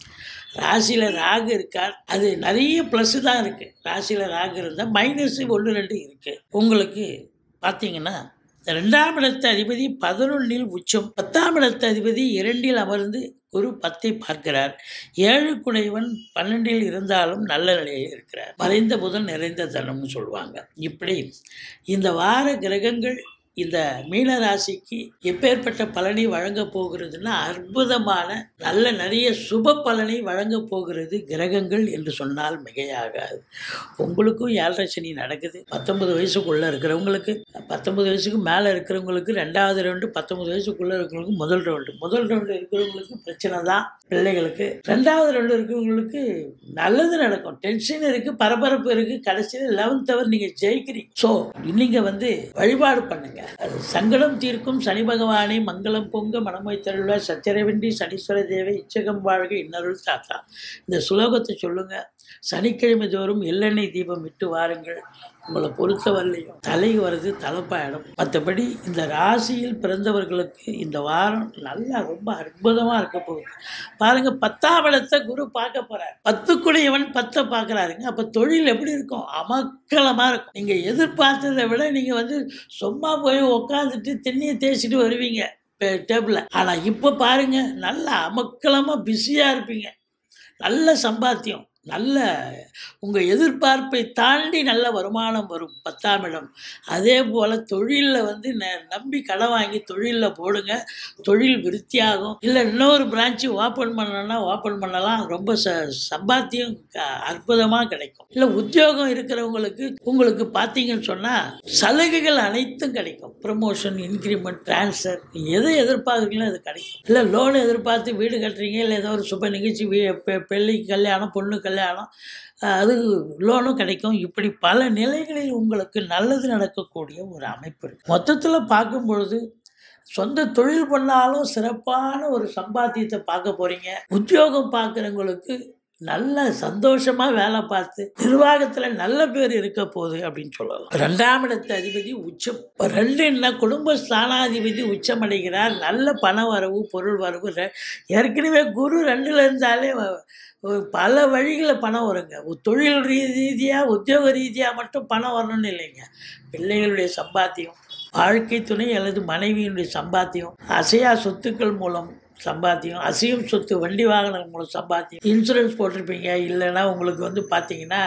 ராசியில் ராகு இருக்கார் அது நிறைய ப்ளஸ் தான் இருக்குது ராசியில் ராகு இருந்தால் மைனஸ் ஒன்று ரெண்டு இருக்குது உங்களுக்கு பார்த்தீங்கன்னா ரெண்டாம் இடத்து அதிபதி பதினொன்னில் உச்சம் பத்தாம் இடத்து அதிபதி இரண்டில் அமர்ந்து குரு பத்தை பார்க்கிறார் ஏழு குடைவன் பன்னெண்டில் இருந்தாலும் நல்ல நிலையில் இருக்கிறார் மறைந்த புதன் நிறைந்த தனம்னு சொல்லுவாங்க இப்படி இந்த வார கிரகங்கள் இந்த மீன ராசிக்கு எப்பேற்பட்ட பலனை வழங்க போகிறதுன்னா அற்புதமான நல்ல நிறைய சுப பலனை வழங்க போகிறது கிரகங்கள் என்று சொன்னால் மிகையாகாது உங்களுக்கும் ஏழரை சனி நடக்குது பத்தொன்பது வயசுக்குள்ளே இருக்கிறவங்களுக்கு பத்தொன்பது வயசுக்கு மேலே இருக்கிறவங்களுக்கு ரெண்டாவது ரவுண்டு பத்தொன்பது வயசுக்குள்ளே இருக்கிறவங்களுக்கு முதல் ரவுண்டு முதல் ரவுண்டு இருக்கிறவங்களுக்கு பிரச்சனை தான் பிள்ளைகளுக்கு ரெண்டாவது ரவுண்டு இருக்கிறவங்களுக்கு நல்லது நடக்கும் டென்ஷன் இருக்குது பரபரப்பு இருக்குது கடைசியில் லெவன்த் அவர் நீங்கள் ஜெயிக்கிறீங்க ஸோ நீங்கள் வந்து வழிபாடு பண்ணுங்க அது சங்கடம் தீர்க்கும் சனி பகவானை மங்களம் பொங்க மனமொய் தருள்வ சத்திரவென்றி சனீஸ்வர தேவை இச்சகம் வாழ்க இன்னருள் தாத்தா இந்த சுலோகத்தை சொல்லுங்க சனிக்கிழமை தோறும் எள்ளெண்ணெய் தீபம் விட்டு வாருங்கள் உங்களை பொறுத்தவரையிலையும் தலை வருது தலைப்பாயிடும் மற்றபடி இந்த ராசியில் பிறந்தவர்களுக்கு இந்த வாரம் நல்லா ரொம்ப அற்புதமாக இருக்க போகுது பாருங்க பத்தாம் இடத்தை குரு பார்க்க போறார் பத்துக்குடையவன் பத்தை பார்க்குறாருங்க அப்போ தொழில் எப்படி இருக்கும் அமக்கலமாக இருக்கும் நீங்கள் எதிர்பார்த்ததை விட நீங்கள் வந்து சும்மா போய் உக்காந்துட்டு தென்னியை தேய்ச்சிட்டு வருவீங்க டேபிளில் ஆனால் இப்போ பாருங்க நல்ல அமக்கலமாக பிஸியாக இருப்பீங்க நல்ல சம்பாத்தியம் நல்ல உங்கள் எதிர்பார்ப்பை தாண்டி நல்ல வருமானம் வரும் பத்தாம் இடம் அதே போல் தொழிலில் வந்து ந- நம்பி கடன் வாங்கி தொழிலில் போடுங்க தொழில் விருத்தியாகும் இல்லை இன்னொரு பிரான்ச்சு ஓப்பன் பண்ணணும்னா ஓப்பன் பண்ணலாம் ரொம்ப ச சம்பாத்தியம் அற்புதமாக கிடைக்கும் இல்லை உத்தியோகம் இருக்கிறவங்களுக்கு உங்களுக்கு பார்த்தீங்கன்னு சொன்னால் சலுகைகள் அனைத்தும் கிடைக்கும் ப்ரமோஷன் இன்க்ரிமெண்ட் ட்ரான்ஸ்ஃபர் எதை எதிர்பார்க்குறீங்களோ அது கிடைக்கும் இல்லை லோன் எதிர்பார்த்து வீடு கட்டுறீங்க இல்லை ஏதோ ஒரு சுப நிகழ்ச்சி வீ பெ- பிள்ளை கல்யாணம் பொண்ணு கல்யாணம் அஹ் அது லோனும் கிடைக்கும் இப்படி பல நிலைகளில் உங்களுக்கு நல்லது நடக்கக்கூடிய ஒரு அமைப்பு இருக்கு மொத்தத்தில் பார்க்கும் பொழுது சொந்த தொழில் பண்ணாலும் சிறப்பான ஒரு சம்பாத்தியத்தை பார்க்க போறீங்க உத்தியோகம் பார்க்குறவங்களுக்கு நல்ல சந்தோஷமா வேலை பார்த்து நிர்வாகத்துல நல்ல பேர் இருக்க போகுது அப்படின்னு சொல்லலாம் ரெண்டாம் இடத்து அதிபதி உச்சம் இப்ப ரெண்டு என்ன குடும்ப ஸ்தானாதிபதி உச்சம் அடைகிறார் நல்ல பண வரவு பொருள் வரவு ரெ- ஏற்கனவே குரு ரெண்டுல இருந்தாலே வ- ஒரு பல வழிகளில் பணம் வருங்க ஒரு தொழில் ரீதியாக உத்தியோக ரீதியாக மட்டும் பணம் வரணும்னு இல்லைங்க பிள்ளைகளுடைய சம்பாத்தியம் வாழ்க்கை துணை அல்லது மனைவியினுடைய சம்பாத்தியம் அசையா சொத்துக்கள் மூலம் சம்பாத்தியம் அசையும் சொத்து வண்டி வாகனங்கள் மூலம் சம்பாத்தியம் இன்சூரன்ஸ் போட்டிருப்பீங்க இல்லைன்னா உங்களுக்கு வந்து பார்த்தீங்கன்னா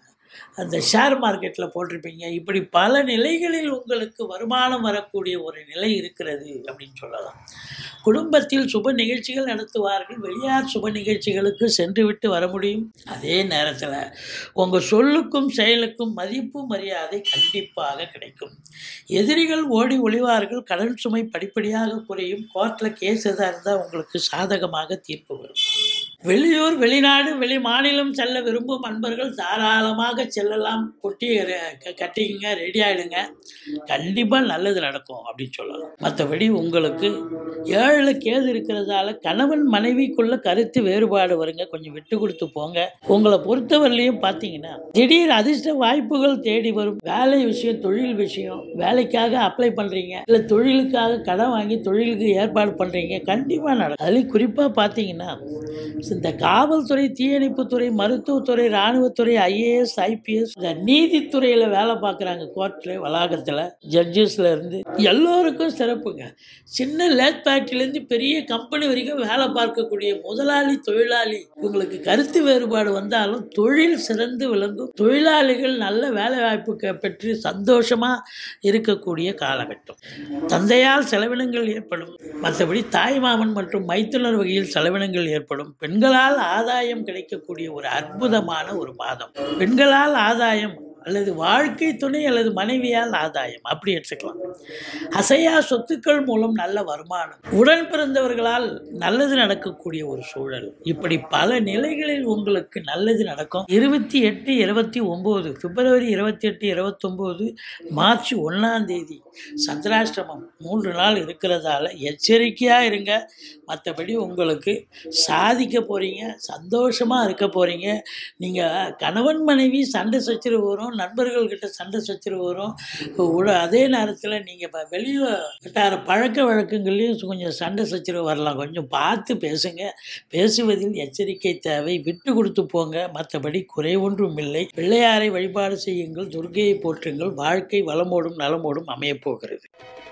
அந்த ஷேர் மார்க்கெட்டில் போட்டிருப்பீங்க இப்படி பல நிலைகளில் உங்களுக்கு வருமானம் வரக்கூடிய ஒரு நிலை இருக்கிறது அப்படின்னு சொல்லலாம் குடும்பத்தில் சுப நிகழ்ச்சிகள் நடத்துவார்கள் வெளியார் சுப நிகழ்ச்சிகளுக்கு சென்று விட்டு வர முடியும் அதே நேரத்தில் உங்கள் சொல்லுக்கும் செயலுக்கும் மதிப்பு மரியாதை கண்டிப்பாக கிடைக்கும் எதிரிகள் ஓடி ஒளிவார்கள் கடன் சுமை படிப்படியாக குறையும் கோர்ட்டில் கேஸ் எதாக இருந்தால் உங்களுக்கு சாதகமாக தீர்ப்பு வரும் வெளியூர் வெளிநாடு வெளி மாநிலம் செல்ல விரும்பும் அன்பர்கள் தாராளமாக செல்லலாம் கொட்டி ர- க- கட்டிக்கங்க ரெடி ஆகிடுங்க கண்டிப்பாக நல்லது நடக்கும் அப்படின்னு சொல்லலாம் மற்றபடி உங்களுக்கு ஏழில் கேது இருக்கிறதால கணவன் மனைவிக்குள்ள கருத்து வேறுபாடு வருங்க கொஞ்சம் விட்டு கொடுத்து போங்க உங்களை பொறுத்தவரையிலையும் பார்த்தீங்கன்னா திடீர் அதிர்ஷ்ட வாய்ப்புகள் தேடி வரும் வேலை விஷயம் தொழில் விஷயம் வேலைக்காக அப்ளை பண்ணுறீங்க இல்லை தொழிலுக்காக கடன் வாங்கி தொழிலுக்கு ஏற்பாடு பண்ணுறீங்க கண்டிப்பாக நடக்கும் அதுலேயும் குறிப்பாக பார்த்தீங்கன்னா இந்த காவல்துறை தீயணைப்புத்துறை மருத்துவத்துறை இராணுவத்துறை ஐஏஎஸ் ஐபிஎஸ் இந்த நீதித்துறையில் வேலை பார்க்குறாங்க கோர்ட்டில் வளாகத்தில் ஜட்ஜஸ்ல இருந்து எல்லோருக்கும் சிறப்புங்க சின்ன லேத் ஃபேக்ட்ரிலேருந்து பெரிய கம்பெனி வரைக்கும் வேலை பார்க்கக்கூடிய முதலாளி தொழிலாளி இவங்களுக்கு கருத்து வேறுபாடு வந்தாலும் தொழில் சிறந்து விளங்கும் தொழிலாளிகள் நல்ல வேலை வாய்ப்பு க- பெற்று சந்தோஷமாக இருக்கக்கூடிய காலகட்டம் தந்தையால் செலவினங்கள் ஏற்படும் மற்றபடி தாய்மாமன் மற்றும் மைத்துனர் வகையில் செலவினங்கள் ஏற்படும் பெண்களால் ஆதாயம் கிடைக்கக்கூடிய ஒரு அற்புதமான ஒரு மாதம் பெண்களால் ஆதாயம் அல்லது வாழ்க்கை துணை அல்லது மனைவியால் ஆதாயம் அப்படி எடுத்துக்கலாம் அசையா சொத்துக்கள் மூலம் நல்ல வருமானம் உடன் பிறந்தவர்களால் நல்லது நடக்கக்கூடிய ஒரு சூழல் இப்படி பல நிலைகளில் உங்களுக்கு நல்லது நடக்கும் இருபத்தி எட்டு இருபத்தி ஒம்பது பிப்ரவரி இருபத்தி எட்டு இருபத்தொம்போது மார்ச் ஒன்றாம் தேதி சந்திராஷ்டமம் மூன்று நாள் இருக்கிறதால எச்சரிக்கையாக இருங்க மற்றபடி உங்களுக்கு சாதிக்க போகிறீங்க சந்தோஷமாக இருக்க போகிறீங்க நீங்கள் கணவன் மனைவி சண்டை சச்சரவு வரும் நண்பர்கள்கிட்ட சண்டை சச்சரவு வரும் உட- அதே நேரத்தில் நீங்கள் வெளியே வட்டார பழக்க வழக்கங்கள்லையும் கொஞ்சம் சண்டை சச்சரவு வரலாம் கொஞ்சம் பார்த்து பேசுங்க பேசுவதில் எச்சரிக்கை தேவை விட்டு கொடுத்து போங்க மற்றபடி குறை ஒன்றும் இல்லை பிள்ளையாரை வழிபாடு செய்யுங்கள் துர்க்கையை போற்றுங்கள் வாழ்க்கை வளமோடும் நலமோடும் அமையப் போகிறது